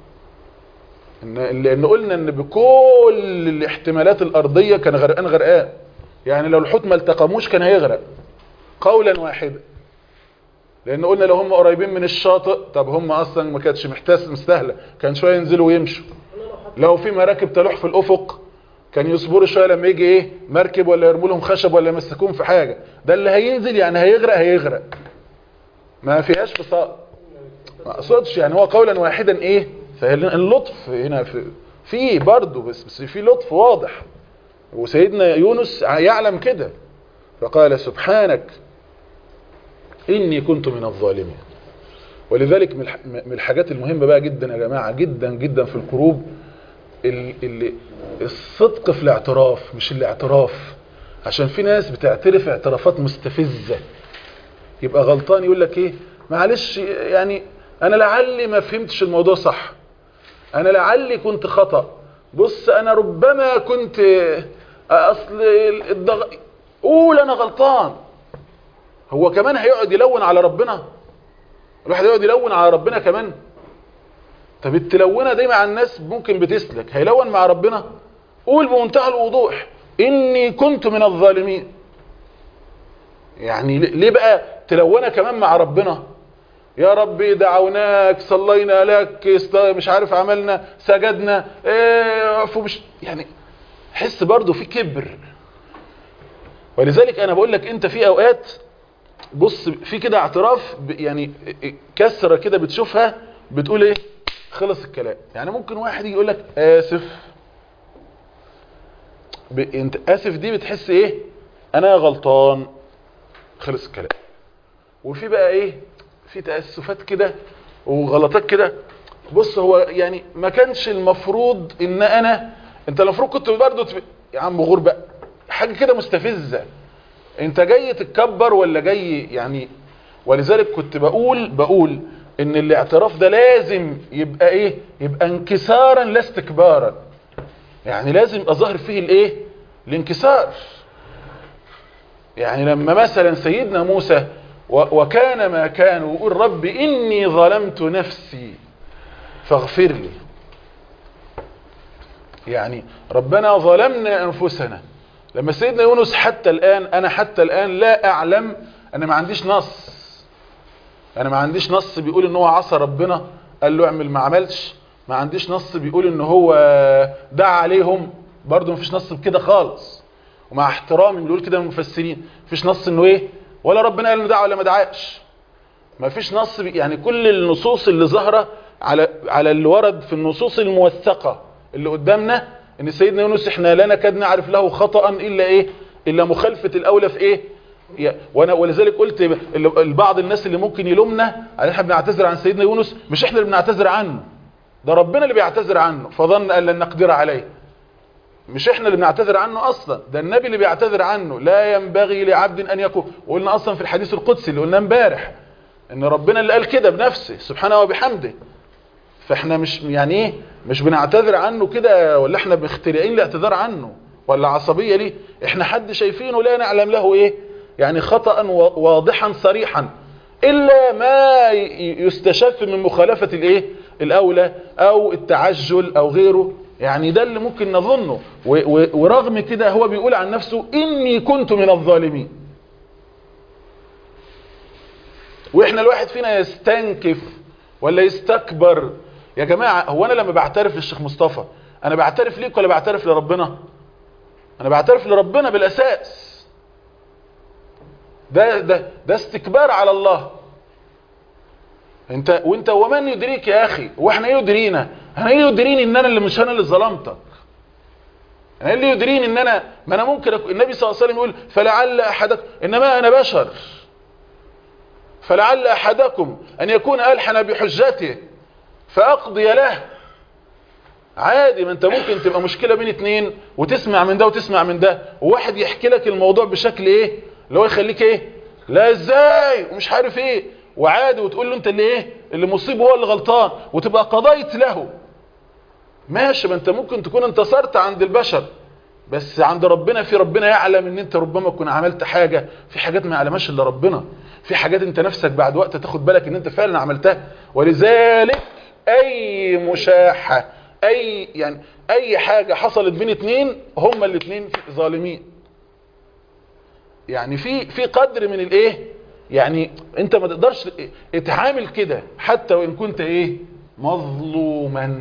ان لان قلنا ان بكل الاحتمالات الارضيه كان غرقان غرقان يعني لو الحوت ما التقموش كان هيغرق قولا واحدا لان قلنا لو هم قريبين من الشاطئ طب هم اصلا ما كانتش محتاس مستاهله كان شويه ينزلوا ويمشوا لو في مراكب تلوح في الافق كان يصبروا شويه لما يجي ايه مركب ولا يرموا لهم خشب ولا يمسكوهم في حاجه ده اللي هينزل يعني هيغرق هيغرق ما فيهاش فصال ما اقصدش يعني هو قولا واحدا ايه فاللطف هنا في في برضه بس بس في لطف واضح وسيدنا يونس يعلم كده فقال سبحانك إني كنت من الظالمين ولذلك من الح- من الحاجات المهمة بقى جدا يا جماعة جدا جدا في الكروب ال- ال- الصدق في الاعتراف مش الاعتراف عشان في ناس بتعترف اعترافات مستفزة يبقى غلطان يقول لك ايه معلش يعني انا لعلي ما فهمتش الموضوع صح انا لعلي كنت خطأ بص انا ربما كنت اصل الضغ... قول انا غلطان هو كمان هيقعد يلون على ربنا الواحد يقعد يلون على ربنا كمان طب التلونة دي مع الناس ممكن بتسلك هيلون مع ربنا قول بمنتهى الوضوح اني كنت من الظالمين يعني ليه بقى تلونها كمان مع ربنا يا ربي دعوناك صلينا لك است- مش عارف عملنا سجدنا ايه مش يعني حس برضو في كبر ولذلك انا بقول لك انت في اوقات بص في كده اعتراف ب- يعني كسرة كده بتشوفها بتقول ايه خلص الكلام يعني ممكن واحد يجي يقول لك اسف ب... انت اسف دي بتحس ايه انا غلطان خلص الكلام وفي بقى ايه في تأسفات كده وغلطات كده بص هو يعني ما كانش المفروض ان انا انت المفروض كنت برضه تب... يا عم غور بقى حاجة كده مستفزة انت جاي تتكبر ولا جاي يعني ولذلك كنت بقول بقول ان الاعتراف ده لازم يبقى ايه يبقى انكسارا لا استكبارا يعني لازم يبقى ظاهر فيه الايه الانكسار يعني لما مثلا سيدنا موسى و- وكان ما كان ويقول رب اني ظلمت نفسي فاغفر لي يعني ربنا ظلمنا انفسنا لما سيدنا يونس حتى الان انا حتى الان لا اعلم انا ما عنديش نص انا ما عنديش نص بيقول ان هو عصى ربنا قال له اعمل ما عملش ما عنديش نص بيقول ان هو دعا عليهم برضه ما فيش نص بكده خالص ومع احترامي بيقول كده من المفسرين مفيش نص انه ايه ولا ربنا قال انه دعا ولا ما دعاش ما فيش نص بي يعني كل النصوص اللي ظاهره على على اللي ورد في النصوص الموثقه اللي قدامنا ان سيدنا يونس احنا لا نكاد نعرف له خطأ الا ايه الا مخالفه الاولى في ايه يا- وانا ولذلك قلت ال- بعض الناس اللي ممكن يلومنا على احنا بنعتذر عن سيدنا يونس مش احنا اللي بنعتذر عنه ده ربنا اللي بيعتذر عنه فظن ان لن نقدر عليه مش احنا اللي بنعتذر عنه اصلا ده النبي اللي بيعتذر عنه لا ينبغي لعبد ان يكون وقلنا اصلا في الحديث القدسي اللي قلناه امبارح ان ربنا اللي قال كده بنفسه سبحانه وبحمده فاحنا مش يعني ايه مش بنعتذر عنه كده ولا احنا مخترعين الاعتذار عنه ولا عصبية ليه احنا حد شايفينه لا نعلم له ايه يعني خطأ و- واضحا صريحا الا ما ي- يستشف من مخالفة الايه الاولى او التعجل او غيره يعني ده اللي ممكن نظنه و- و- ورغم كده هو بيقول عن نفسه اني كنت من الظالمين واحنا الواحد فينا يستنكف ولا يستكبر يا جماعة هو انا لما بعترف للشيخ مصطفى انا بعترف ليك ولا بعترف لربنا انا بعترف لربنا بالاساس ده ده ده استكبار على الله انت وانت ومن يدريك يا اخي واحنا ايه يدرينا انا ايه يدريني ان انا اللي مش انا اللي ظلمتك انا إيه اللي يدريني ان انا ما انا ممكن أكون النبي صلى الله عليه وسلم يقول فلعل احدكم انما انا بشر فلعل احدكم ان يكون الحن بحجته فاقضي له عادي ما انت ممكن تبقى مشكلة بين اتنين وتسمع من ده وتسمع من ده وواحد يحكي لك الموضوع بشكل ايه اللي هو يخليك ايه لا ازاي ومش عارف ايه وعادي وتقول له انت اللي ايه اللي مصيب هو اللي غلطان وتبقى قضيت له ماشي ما انت ممكن تكون انتصرت عند البشر بس عند ربنا في ربنا يعلم ان انت ربما تكون عملت حاجة في حاجات ما يعلمهاش الا ربنا في حاجات انت نفسك بعد وقت تاخد بالك ان انت فعلا عملتها ولذلك اي مشاحة اي يعني اي حاجة حصلت بين اتنين هما الاتنين ظالمين يعني في في قدر من الايه يعني انت ما تقدرش اتعامل كده حتى وان كنت ايه مظلوما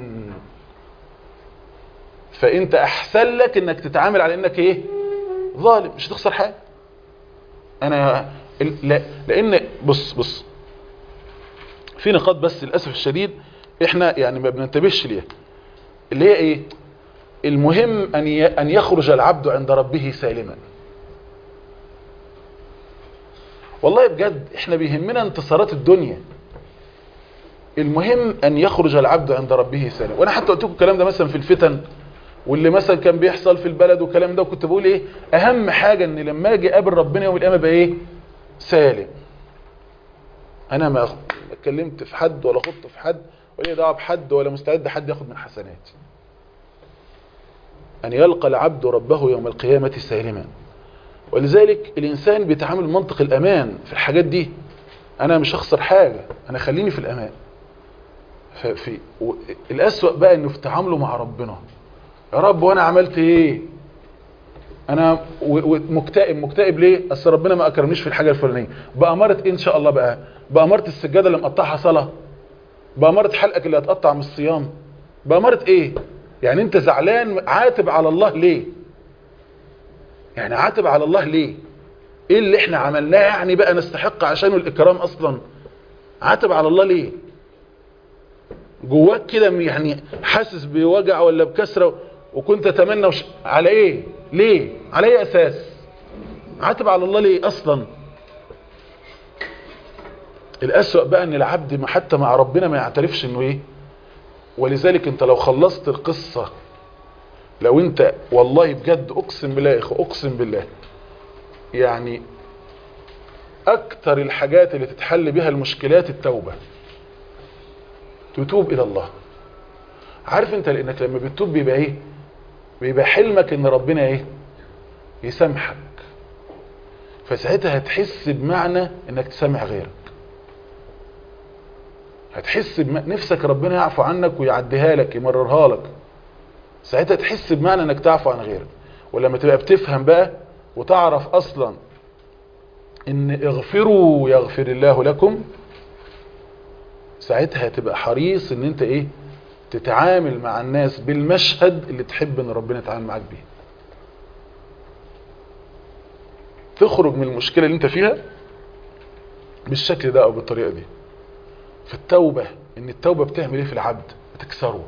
فانت احسن لك انك تتعامل على انك ايه ظالم مش هتخسر حاجه انا ال- لا لان بص بص في نقاط بس للاسف الشديد احنا يعني ما بننتبهش ليها اللي هي ايه المهم ان ي- ان يخرج العبد عند ربه سالما والله بجد احنا بيهمنا انتصارات الدنيا المهم ان يخرج العبد عند ربه سالما وانا حتى قلت لكم الكلام ده مثلا في الفتن واللي مثلا كان بيحصل في البلد والكلام ده وكنت بقول ايه اهم حاجة ان لما اجي اقابل ربنا يوم القيامه بقى ايه سالم انا ما أخ- ما اتكلمت في حد ولا خضت في حد ولا لي دعوه بحد ولا مستعد حد ياخد من حسناتي ان يلقى العبد ربه يوم القيامه سالما ولذلك الانسان بيتعامل منطق الامان في الحاجات دي انا مش هخسر حاجه انا خليني في الامان ففي و- الاسوأ بقى انه في تعامله مع ربنا يا رب وانا عملت ايه انا و- و- مكتئب مكتئب ليه اصل ربنا ما اكرمنيش في الحاجه الفلانيه باماره ايه ان شاء الله بقى باماره السجاده اللي مقطعها صلاه باماره حلقك اللي هتقطع من الصيام باماره ايه يعني انت زعلان عاتب على الله ليه يعني عاتب على الله ليه ايه اللي احنا عملناه يعني بقى نستحق عشانه الاكرام اصلا عاتب على الله ليه جواك كده يعني حاسس بوجع ولا بكسره وكنت اتمنى وش... على ايه ليه على ايه اساس عاتب على الله ليه اصلا الاسوأ بقى ان العبد ما- حتى مع ربنا ما يعترفش انه ايه ولذلك انت لو خلصت القصة لو انت والله بجد اقسم بالله يا اخو اقسم بالله يعني اكتر الحاجات اللي تتحل بها المشكلات التوبة تتوب الى الله عارف انت لانك لما بتتوب بيبقى ايه بيبقى حلمك ان ربنا ايه يسامحك فساعتها هتحس بمعنى انك تسامح غيرك هتحس بم... نفسك ربنا يعفو عنك ويعديها لك يمررها لك ساعتها تحس بمعنى انك تعفو عن غيرك ولما تبقى بتفهم بقى وتعرف اصلا ان اغفروا يغفر الله لكم ساعتها هتبقى حريص ان انت ايه تتعامل مع الناس بالمشهد اللي تحب ان ربنا يتعامل معاك بيه تخرج من المشكلة اللي انت فيها بالشكل ده او بالطريقة دي في التوبة ان التوبة بتعمل ايه في العبد بتكسره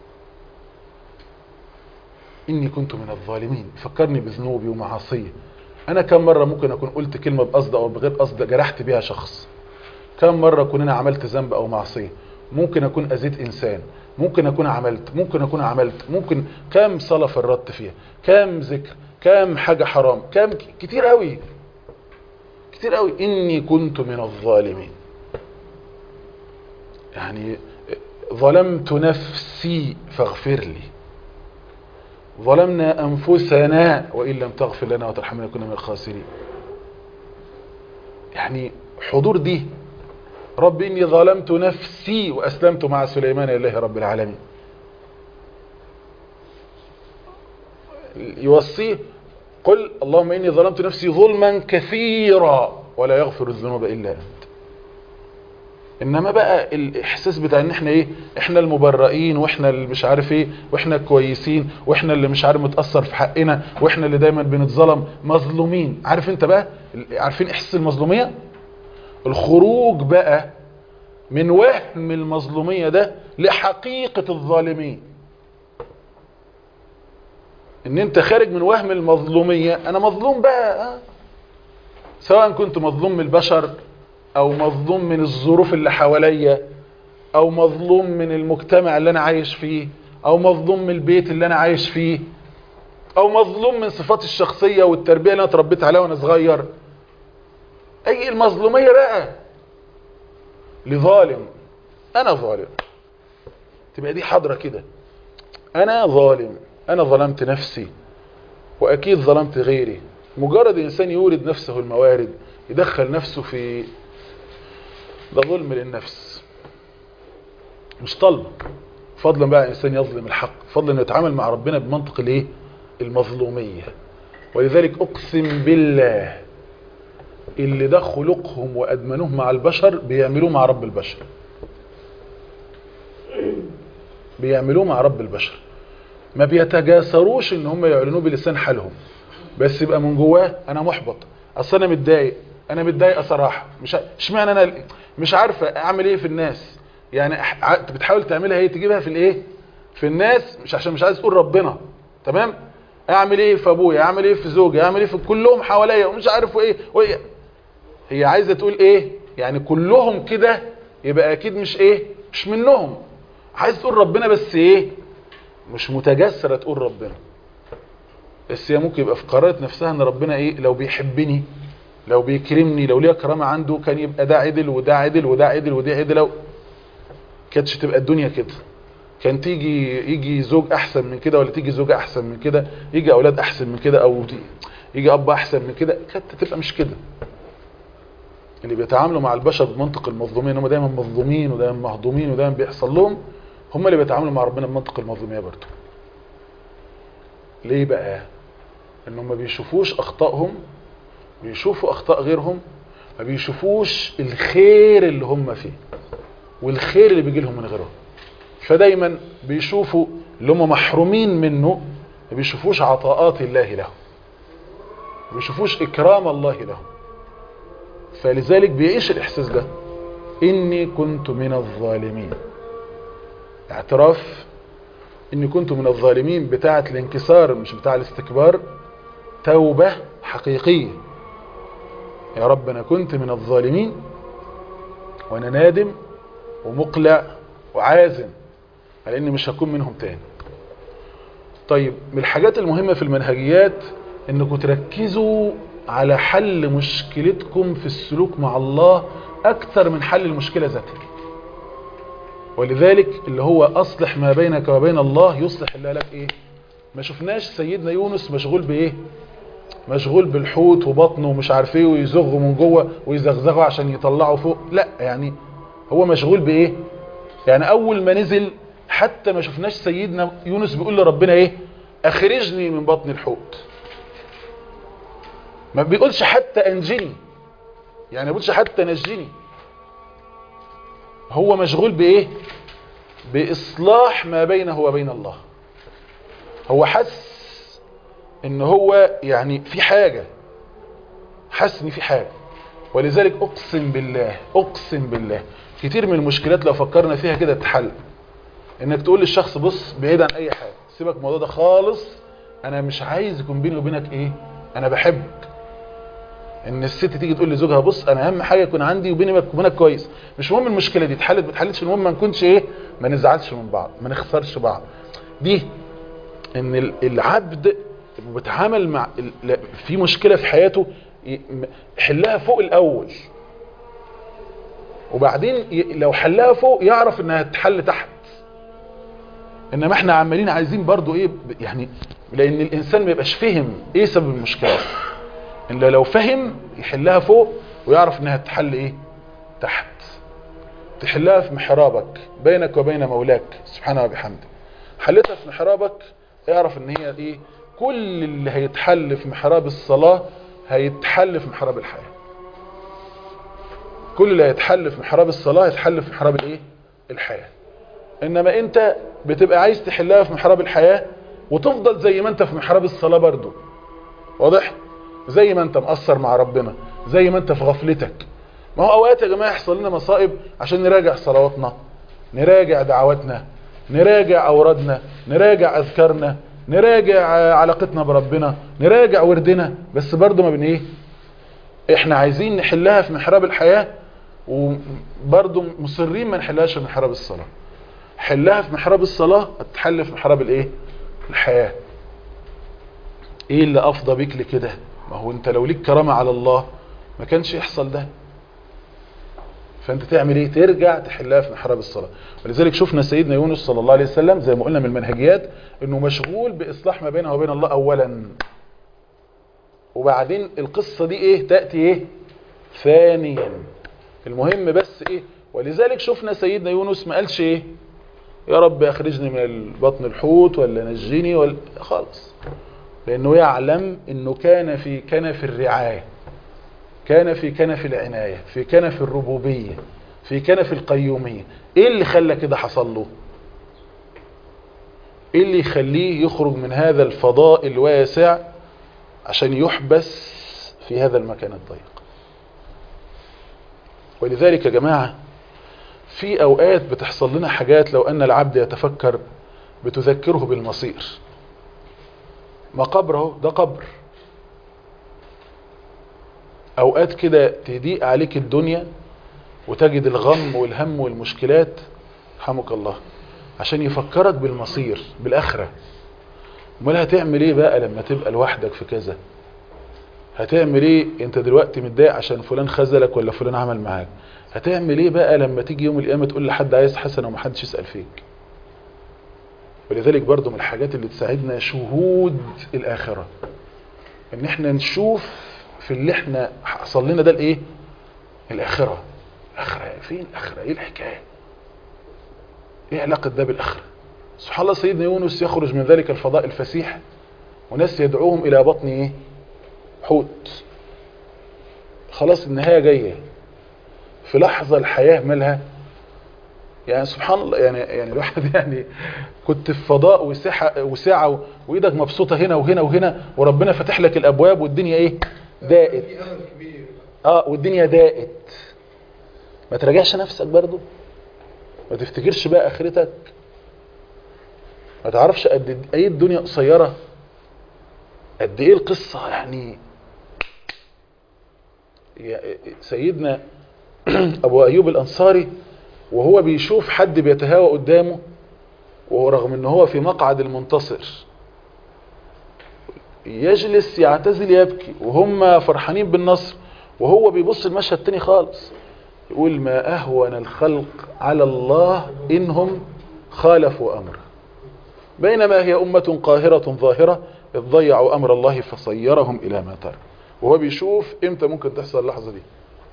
اني كنت من الظالمين فكرني بذنوبي ومعاصيه انا كم مرة ممكن اكون قلت كلمة بقصد او بغير قصد جرحت بيها شخص كم مرة اكون انا عملت ذنب او معصية ممكن اكون اذيت انسان ممكن اكون عملت ممكن اكون عملت ممكن كام صلاة فرطت فيها كام ذكر كام حاجة حرام كام كتير قوي كتير قوي اني كنت من الظالمين يعني ظلمت نفسي فاغفر لي ظلمنا أنفسنا وإن لم تغفر لنا وترحمنا كنا من الخاسرين يعني حضور دي رب إني ظلمت نفسي وأسلمت مع سليمان لله رب العالمين يوصيه قل اللهم إني ظلمت نفسي ظلما كثيرا ولا يغفر الذنوب إلا أنت انما بقى الاحساس بتاع ان احنا ايه احنا المبرئين واحنا اللي مش عارف ايه واحنا كويسين واحنا اللي مش عارف متاثر في حقنا واحنا اللي دايما بنتظلم مظلومين عارف انت بقى عارفين احساس المظلوميه الخروج بقى من وهم المظلوميه ده لحقيقه الظالمين ان انت خارج من وهم المظلوميه انا مظلوم بقى سواء كنت مظلوم من البشر او مظلوم من الظروف اللي حواليا او مظلوم من المجتمع اللي انا عايش فيه او مظلوم من البيت اللي انا عايش فيه او مظلوم من صفاتي الشخصية والتربية اللي انا اتربيت عليها وانا صغير اي المظلومية بقى لظالم انا ظالم تبقى دي حضرة كده انا ظالم انا ظلمت نفسي واكيد ظلمت غيري مجرد انسان يورد نفسه الموارد يدخل نفسه في ده ظلم للنفس مش طلب فضلا بقى انسان يظلم الحق فضلا انه يتعامل مع ربنا بمنطق الايه المظلوميه ولذلك اقسم بالله اللي ده خلقهم وادمنوه مع البشر بيعملوه مع رب البشر بيعملوه مع رب البشر ما بيتجاسروش ان هم يعلنوه بلسان حالهم بس يبقى من جواه انا محبط اصل انا متضايق انا متضايقه صراحه مش اشمعنى انا مش عارفه اعمل ايه في الناس يعني أح... بتحاول تعملها ايه تجيبها في الايه في الناس مش عشان مش عايز تقول ربنا تمام اعمل ايه في ابويا اعمل ايه في زوجي اعمل ايه في كلهم حواليا ومش عارف ايه وإيه. هي عايزه تقول ايه يعني كلهم كده يبقى اكيد مش ايه مش منهم عايز تقول ربنا بس ايه مش متجسره تقول ربنا بس هي ممكن يبقى في قرارة نفسها ان ربنا ايه لو بيحبني لو بيكرمني لو ليا كرامة عنده كان يبقى ده عدل وده عدل وده عدل وده عدل لو كانتش تبقى الدنيا كده كان تيجي يجي زوج احسن من كده ولا تيجي زوجة احسن من كده يجي اولاد احسن من كده او يجي اب احسن من كده كانت تبقى مش كده اللي بيتعاملوا مع البشر بمنطق المظلومين هم دايما مظلومين ودايما مهضومين ودايما بيحصل لهم هم اللي بيتعاملوا مع ربنا بمنطق المظلوميه برضه ليه بقى انهم ما بيشوفوش اخطائهم بيشوفوا اخطاء غيرهم ما بيشوفوش الخير اللي هم فيه والخير اللي بيجي لهم من غيرهم فدايما بيشوفوا اللي هم محرومين منه ما بيشوفوش عطاءات الله لهم ما بيشوفوش اكرام الله لهم فلذلك بيعيش الاحساس ده اني كنت من الظالمين اعتراف اني كنت من الظالمين بتاعة الانكسار مش بتاع الاستكبار توبة حقيقية يا رب انا كنت من الظالمين وانا نادم ومقلع وعازم على اني مش هكون منهم تاني طيب من الحاجات المهمة في المنهجيات انكم تركزوا على حل مشكلتكم في السلوك مع الله اكثر من حل المشكلة ذاتها ولذلك اللي هو اصلح ما بينك وبين الله يصلح الله لك ايه ما شفناش سيدنا يونس مشغول بايه مشغول بالحوت وبطنه ومش عارف ايه ويزغه من جوه ويزغزغه عشان يطلعه فوق لا يعني هو مشغول بايه يعني اول ما نزل حتى ما شفناش سيدنا يونس بيقول لربنا ايه اخرجني من بطن الحوت ما بيقولش حتى انجني يعني ما بيقولش حتى نجني هو مشغول بايه باصلاح ما بينه وبين الله هو حس ان هو يعني في حاجة حس ان في حاجة ولذلك اقسم بالله اقسم بالله كتير من المشكلات لو فكرنا فيها كده تتحل انك تقول للشخص بص بعيد عن اي حاجة سيبك من الموضوع ده خالص انا مش عايز يكون بيني وبينك ايه انا بحبك ان الست تيجي تقول لزوجها بص انا اهم حاجه يكون عندي وبيني وبينك كويس مش مهم المشكله دي اتحلت ما اتحلتش المهم ما نكونش ايه ما نزعلش من بعض ما نخسرش بعض دي ان ال- العبد بيتعامل مع ال- في مشكله في حياته ي- م- حلها فوق الاول وبعدين ي- لو حلها فوق يعرف انها تتحل تحت انما احنا عمالين عايزين برضو ايه ب- يعني لان الانسان ما يبقاش فهم ايه سبب المشكله ان لو فهم يحلها فوق ويعرف انها تحل ايه تحت تحلها في محرابك بينك وبين مولاك سبحانه وبحمده حلتها في محرابك اعرف ان هي ايه كل اللي هيتحل في محراب الصلاة هيتحل في محراب الحياة كل اللي هيتحل في محراب الصلاة هيتحل في محراب الايه الحياة انما انت بتبقى عايز تحلها في محراب الحياة وتفضل زي ما انت في محراب الصلاة برضو واضح زي ما انت مقصر مع ربنا زي ما انت في غفلتك ما هو اوقات يا جماعة يحصل لنا مصائب عشان نراجع صلواتنا نراجع دعواتنا نراجع اورادنا نراجع اذكارنا نراجع علاقتنا بربنا نراجع وردنا بس برضو ما بين ايه احنا عايزين نحلها في محراب الحياة وبرضو مصرين ما نحلهاش في محراب الصلاة حلها في محراب الصلاة هتحل في محراب الايه الحياة ايه اللي افضى بيك لكده ما هو انت لو ليك كرامة على الله ما كانش يحصل ده فانت تعمل ايه ترجع تحلها في محراب الصلاة ولذلك شفنا سيدنا يونس صلى الله عليه وسلم زي ما قلنا من المنهجيات انه مشغول باصلاح ما بينه وبين الله اولا وبعدين القصة دي ايه تأتي ايه ثانيا المهم بس ايه ولذلك شفنا سيدنا يونس ما قالش ايه يا رب اخرجني من بطن الحوت ولا نجيني ولا خالص لانه يعلم انه كان في كنف الرعايه كان في كنف العناية في كنف الربوبية في كنف القيومية ايه اللي خلى كده حصل له ايه اللي يخليه يخرج من هذا الفضاء الواسع عشان يحبس في هذا المكان الضيق ولذلك يا جماعة في اوقات بتحصل لنا حاجات لو ان العبد يتفكر بتذكره بالمصير ما قبره ده قبر اوقات كده تضيق عليك الدنيا وتجد الغم والهم والمشكلات رحمك الله عشان يفكرك بالمصير بالاخره امال هتعمل ايه بقى لما تبقى لوحدك في كذا هتعمل ايه انت دلوقتي متضايق عشان فلان خذلك ولا فلان عمل معاك هتعمل ايه بقى لما تيجي يوم القيامه تقول لحد عايز حسنه ومحدش يسال فيك ولذلك برضو من الحاجات اللي تساعدنا شهود الاخره ان احنا نشوف في اللي احنا حصل لنا ده الايه الاخره الاخره فين الاخره ايه الحكايه ايه علاقه ده بالاخره سبحان الله سيدنا يونس يخرج من ذلك الفضاء الفسيح وناس يدعوهم الى بطن ايه حوت خلاص النهايه جايه في لحظه الحياه مالها يعني سبحان الله يعني يعني الواحد يعني كنت في فضاء وسعه وسعه وايدك مبسوطه هنا وهنا وهنا وربنا فاتح لك الابواب والدنيا ايه ضاقت في امل كبير اه والدنيا ضاقت ما تراجعش نفسك برضو ما تفتكرش بقى اخرتك ما تعرفش قد ايه الدنيا قصيره قد ايه القصه يعني يا- سيدنا ابو ايوب الانصاري وهو بيشوف حد بيتهاوى قدامه ورغم ان هو في مقعد المنتصر يجلس يعتزل يبكي وهم فرحانين بالنصر وهو بيبص المشهد تاني خالص يقول ما أهون الخلق على الله إنهم خالفوا أمره بينما هي أمة قاهرة ظاهرة إذ ضيعوا أمر الله فصيرهم إلى ما ترك وهو بيشوف إمتى ممكن تحصل اللحظة دي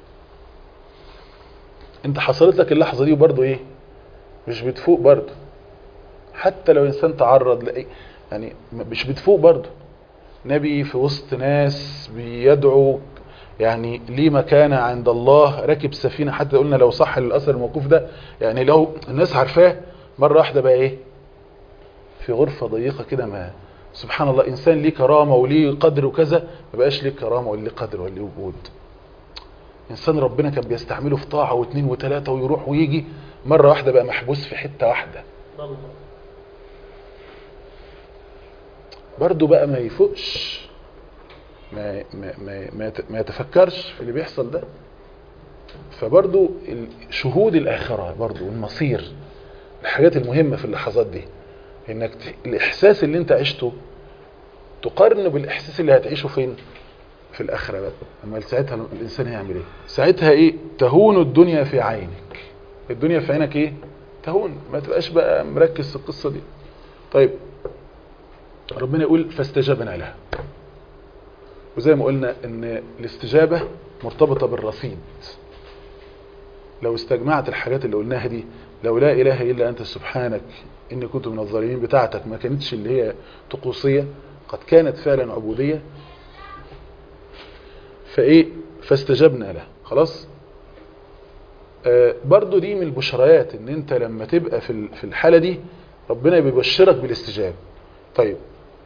انت حصلت لك اللحظة دي وبرضه ايه مش بتفوق برضه حتى لو انسان تعرض لأي يعني مش بتفوق برضه نبي في وسط ناس بيدعو يعني ليه مكانة عند الله راكب سفينة حتى قلنا لو صح الأثر الموقوف ده يعني لو الناس عارفاه مرة واحدة بقى ايه في غرفة ضيقة كده ما سبحان الله إنسان ليه كرامة وليه قدر وكذا ما بقاش ليه كرامة ولا ليه قدر ولا ليه وجود إنسان ربنا كان بيستعمله في طاعة واثنين وثلاثة ويروح ويجي مرة واحدة بقى محبوس في حتة واحدة برضه بقى ما يفوقش ما ما ما ما يت- ما يتفكرش في اللي بيحصل ده فبرضه ال- شهود الآخرة برضه والمصير الحاجات المهمة في اللحظات دي انك ت- الاحساس اللي انت عشته تقارنه بالاحساس اللي هتعيشه فين في الاخره بقى اما ساعتها الانسان هيعمل ايه ساعتها ايه تهون الدنيا في عينك الدنيا في عينك ايه تهون ما تبقاش بقى مركز في القصه دي طيب ربنا يقول فاستجبنا لها وزي ما قلنا ان الاستجابه مرتبطه بالرصيد لو استجمعت الحاجات اللي قلناها دي لو لا اله الا انت سبحانك اني كنت من الظالمين بتاعتك ما كانتش اللي هي طقوسيه قد كانت فعلا عبوديه فايه فاستجبنا له خلاص آه برضو دي من البشريات ان انت لما تبقى في ال- في الحاله دي ربنا بيبشرك بالاستجابه طيب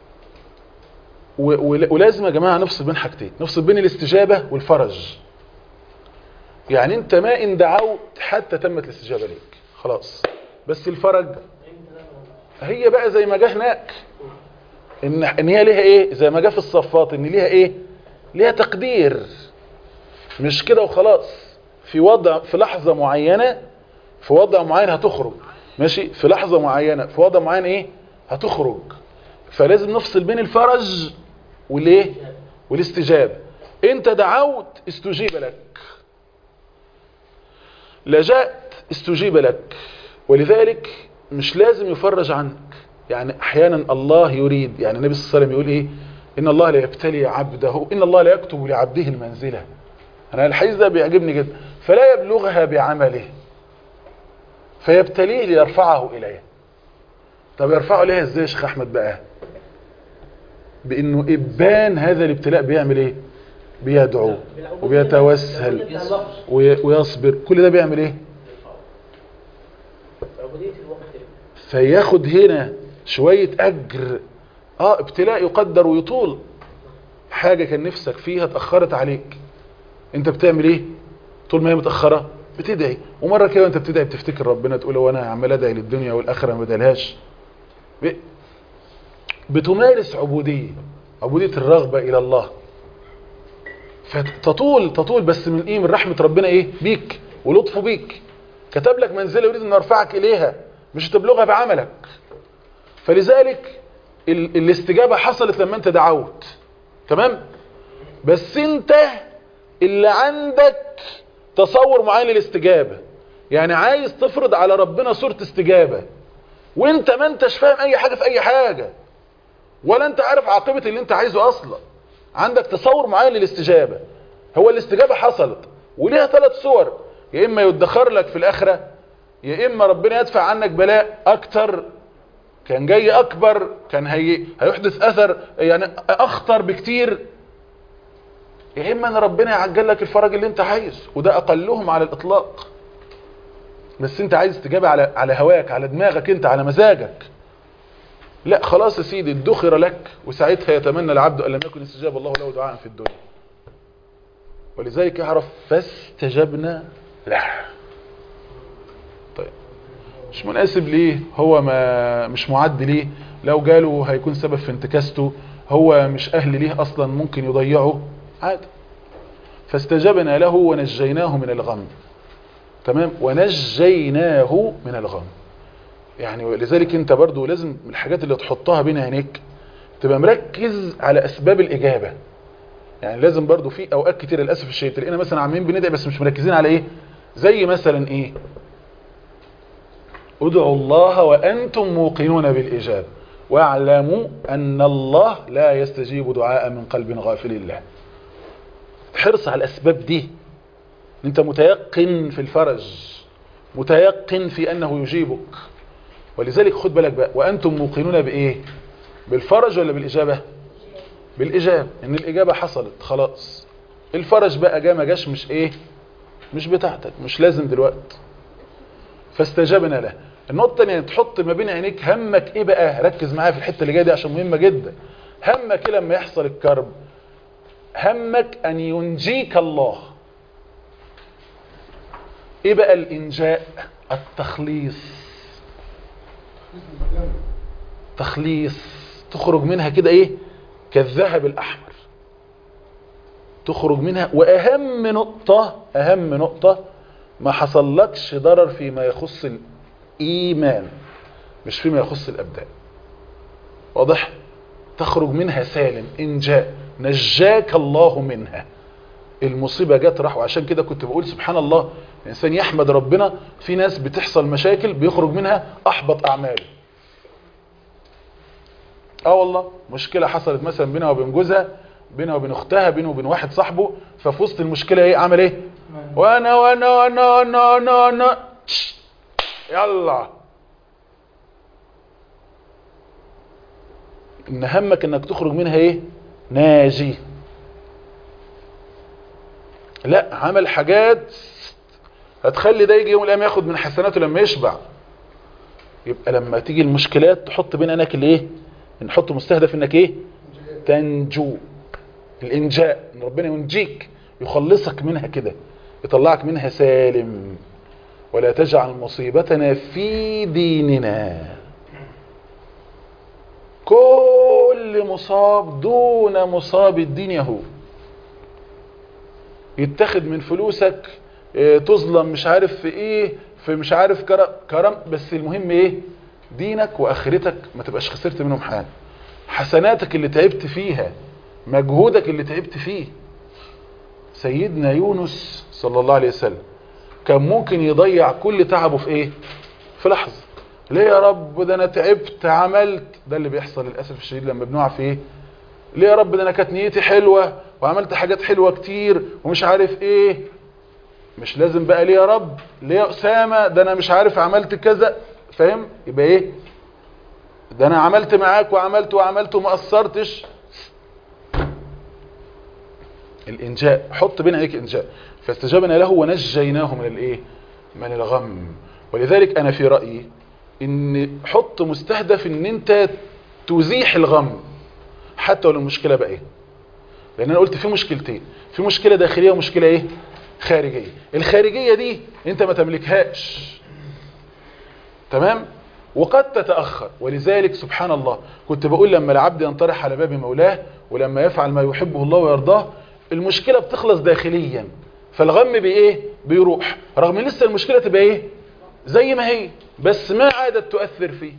و- ول- ولازم يا جماعه نفصل بين حاجتين نفصل بين الاستجابه والفرج يعني انت ما ان دعوت حتى تمت الاستجابه ليك خلاص بس الفرج هي بقى زي ما جه هناك ان ان هي ليها ايه زي ما جه في الصفات ان ليها ايه ليها تقدير مش كده وخلاص في وضع في لحظه معينه في وضع معين هتخرج ماشي في لحظه معينه في وضع معين ايه هتخرج فلازم نفصل بين الفرج والايه والاستجابه انت دعوت استجيب لك لجأت استجيب لك ولذلك مش لازم يفرج عنك يعني احيانا الله يريد يعني النبي صلى الله عليه وسلم يقول ايه ان الله لا يبتلي عبده ان الله لا يكتب لعبده المنزله انا الحديث ده بيعجبني جدا فلا يبلغها بعمله فيبتليه ليرفعه اليه طب يرفعه اليه ازاي يا شيخ احمد بقى بانه ابان هذا الابتلاء بيعمل ايه بيدعو وبيتوسل وي- ويصبر كل ده بيعمل ايه عبودية الوقت فياخد هنا شوية أجر اه ابتلاء يقدر ويطول حاجة كان نفسك فيها اتأخرت عليك انت بتعمل ايه طول ما هي متأخرة بتدعي ومرة كده انت بتدعي بتفتكر ربنا تقول هو انا عمال ادعي للدنيا والآخرة ما بدلهاش ب- بتمارس عبودية عبودية الرغبة إلى الله فتطول تطول بس من ايه من رحمة ربنا ايه بيك ولطفه بيك كتب لك منزلة يريد ان يرفعك اليها مش تبلغها بعملك فلذلك ال الاستجابة حصلت لما انت دعوت تمام بس انت اللي عندك تصور معين للاستجابة يعني عايز تفرض على ربنا صورة استجابة وانت ما انتش فاهم اي حاجة في اي حاجة ولا انت عارف عاقبة اللي انت عايزه اصلا عندك تصور معين للاستجابة هو الاستجابة حصلت وليها ثلاث صور يا اما يدخر لك في الاخرة يا اما ربنا يدفع عنك بلاء اكتر كان جاي اكبر كان هي هيحدث اثر يعني اخطر بكتير يا اما ان ربنا يعجل لك الفرج اللي انت عايز وده اقلهم على الاطلاق بس انت عايز تجابه على على هواك على دماغك انت على مزاجك لا خلاص يا سيدي ادخر لك وساعتها يتمنى العبد ان لم يكن استجاب الله له دعاء في الدنيا ولذلك يعرف فاستجبنا له طيب مش مناسب ليه هو ما مش معد ليه لو جاله هيكون سبب في انتكاسته هو مش اهل ليه اصلا ممكن يضيعه عادي فاستجبنا له ونجيناه من الغم تمام ونجيناه من الغم يعني ولذلك انت برضو لازم من الحاجات اللي تحطها بين عينيك تبقى مركز على اسباب الاجابة يعني لازم برضو في اوقات كتير للاسف الشديد تلاقينا مثلا عاملين بندعي بس مش مركزين على ايه زي مثلا ايه ادعوا الله وانتم موقنون بالاجابه واعلموا ان الله لا يستجيب دعاء من قلب غافل الله حرص على الاسباب دي انت متيقن في الفرج متيقن في انه يجيبك ولذلك خد بالك بقى وانتم موقنون بايه بالفرج ولا بالاجابه بالاجابه ان الاجابه حصلت خلاص الفرج بقى جه ما جاش مش ايه مش بتاعتك مش لازم دلوقتي فاستجبنا له النقطه الثانيه تحط ما بين عينيك همك ايه بقى ركز معايا في الحته اللي جايه دي عشان مهمه جدا همك ايه لما يحصل الكرب همك ان ينجيك الله ايه بقى الانجاء التخليص تخليص تخرج منها كده ايه كالذهب الاحمر تخرج منها واهم نقطة اهم نقطة ما حصلكش ضرر فيما يخص الايمان مش فيما يخص الابدان واضح تخرج منها سالم انجاء نجاك الله منها المصيبة جت راح وعشان كده كنت بقول سبحان الله الانسان يحمد ربنا في ناس بتحصل مشاكل بيخرج منها احبط اعماله اه والله مشكلة حصلت مثلا بينها وبين جوزها بينها وبين اختها بينه وبين واحد صاحبه ففي وسط المشكلة ايه عمل ايه وانا وانا وانا وانا وانا, وأنا. تش. يلا ان همك انك تخرج منها ايه ناجي لا عمل حاجات هتخلي ده يجي يوم الايام ياخد من حسناته لما يشبع يبقى لما تيجي المشكلات تحط بين عينك الايه نحط مستهدف انك ايه تنجو الانجاء ان ربنا ينجيك يخلصك منها كده يطلعك منها سالم ولا تجعل مصيبتنا في ديننا كل مصاب دون مصاب الدين يهو يتخذ من فلوسك اه تظلم مش عارف في ايه في مش عارف كرم, كرم بس المهم ايه دينك واخرتك ما تبقاش خسرت منهم حاجه حسناتك اللي تعبت فيها مجهودك اللي تعبت فيه سيدنا يونس صلى الله عليه وسلم كان ممكن يضيع كل تعبه في ايه في لحظه ليه يا رب ده انا تعبت عملت ده اللي بيحصل للاسف الشديد لما بنقع في ايه ليه يا رب ده انا كانت نيتي حلوه وعملت حاجات حلوه كتير ومش عارف ايه مش لازم بقى ليه يا رب ليه يا اسامه ده انا مش عارف عملت كذا فاهم يبقى ايه ده انا عملت معاك وعملت وعملت وما قصرتش الانجاء حط بين عينيك انجاء فاستجابنا له ونجيناه من الايه من الغم ولذلك انا في رايي ان حط مستهدف ان انت تزيح الغم حتى لو المشكله بقى ايه لان انا قلت في مشكلتين في مشكله داخليه ومشكله ايه خارجيه الخارجيه دي انت ما تملكهاش تمام وقد تتأخر ولذلك سبحان الله كنت بقول لما العبد ينطرح على باب مولاه ولما يفعل ما يحبه الله ويرضاه المشكلة بتخلص داخليا فالغم بايه بيروح رغم لسه المشكلة تبقى ايه زي ما هي بس ما عادت تؤثر فيه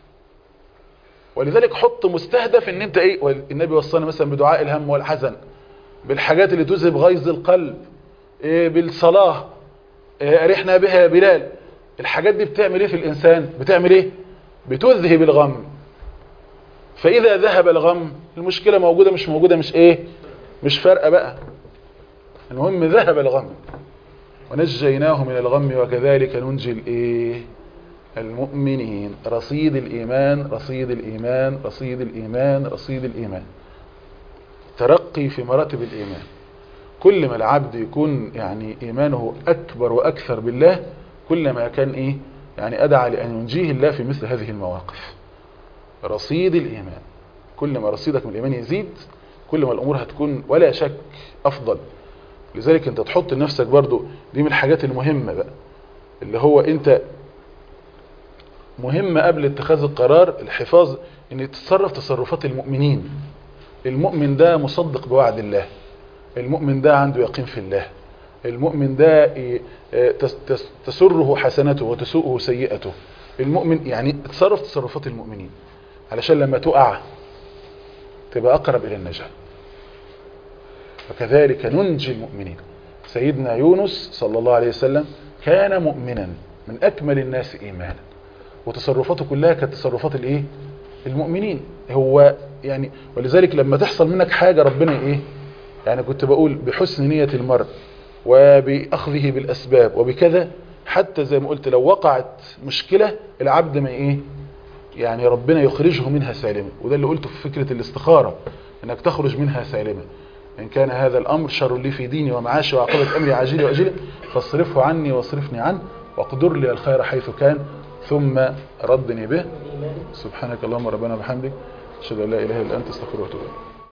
ولذلك حط مستهدف ان انت ايه النبي وصانا مثلا بدعاء الهم والحزن بالحاجات اللي تذهب غيظ القلب إيه بالصلاة إيه ارحنا بها يا بلال الحاجات دي بتعمل ايه في الانسان بتعمل ايه بتذهب الغم فاذا ذهب الغم المشكلة موجودة مش موجودة مش ايه مش فارقة بقى المهم ذهب الغم ونجيناه من الغم وكذلك ننجي الايه المؤمنين رصيد الإيمان رصيد الإيمان رصيد الإيمان رصيد الإيمان ترقي في مراتب الإيمان كل ما العبد يكون يعني إيمانه أكبر وأكثر بالله كل ما كان إيه يعني أدعى لأن ينجيه الله في مثل هذه المواقف رصيد الإيمان كل ما رصيدك من الإيمان يزيد كل ما الأمور هتكون ولا شك أفضل لذلك أنت تحط لنفسك برضو دي من الحاجات المهمة بقى اللي هو أنت مهم قبل اتخاذ القرار الحفاظ ان تتصرف تصرفات المؤمنين المؤمن ده مصدق بوعد الله المؤمن ده عنده يقين في الله المؤمن ده إيه، آه، تس- تس- تسره حسنته وتسوءه سيئته المؤمن يعني تصرف تصرفات المؤمنين علشان لما تقع تبقى أقرب إلى النجاة وكذلك ننجي المؤمنين سيدنا يونس صلى الله عليه وسلم كان مؤمنا من أكمل الناس إيمانا وتصرفاته كلها كانت تصرفات الايه المؤمنين هو يعني ولذلك لما تحصل منك حاجة ربنا ايه يعني كنت بقول بحسن نية المرء وبأخذه بالأسباب وبكذا حتى زي ما قلت لو وقعت مشكلة العبد ما ايه يعني ربنا يخرجه منها سالما وده اللي قلته في فكرة الاستخارة انك تخرج منها سالما إن كان هذا الأمر شر لي في ديني ومعاشي وعقبة أمري عاجلي وأجلي فاصرفه عني واصرفني عنه واقدر لي الخير حيث كان ثم ردني به سبحانك اللهم ربنا وبحمدك أشهد أن لا إله إلا أنت استغفرك وأتوب إليك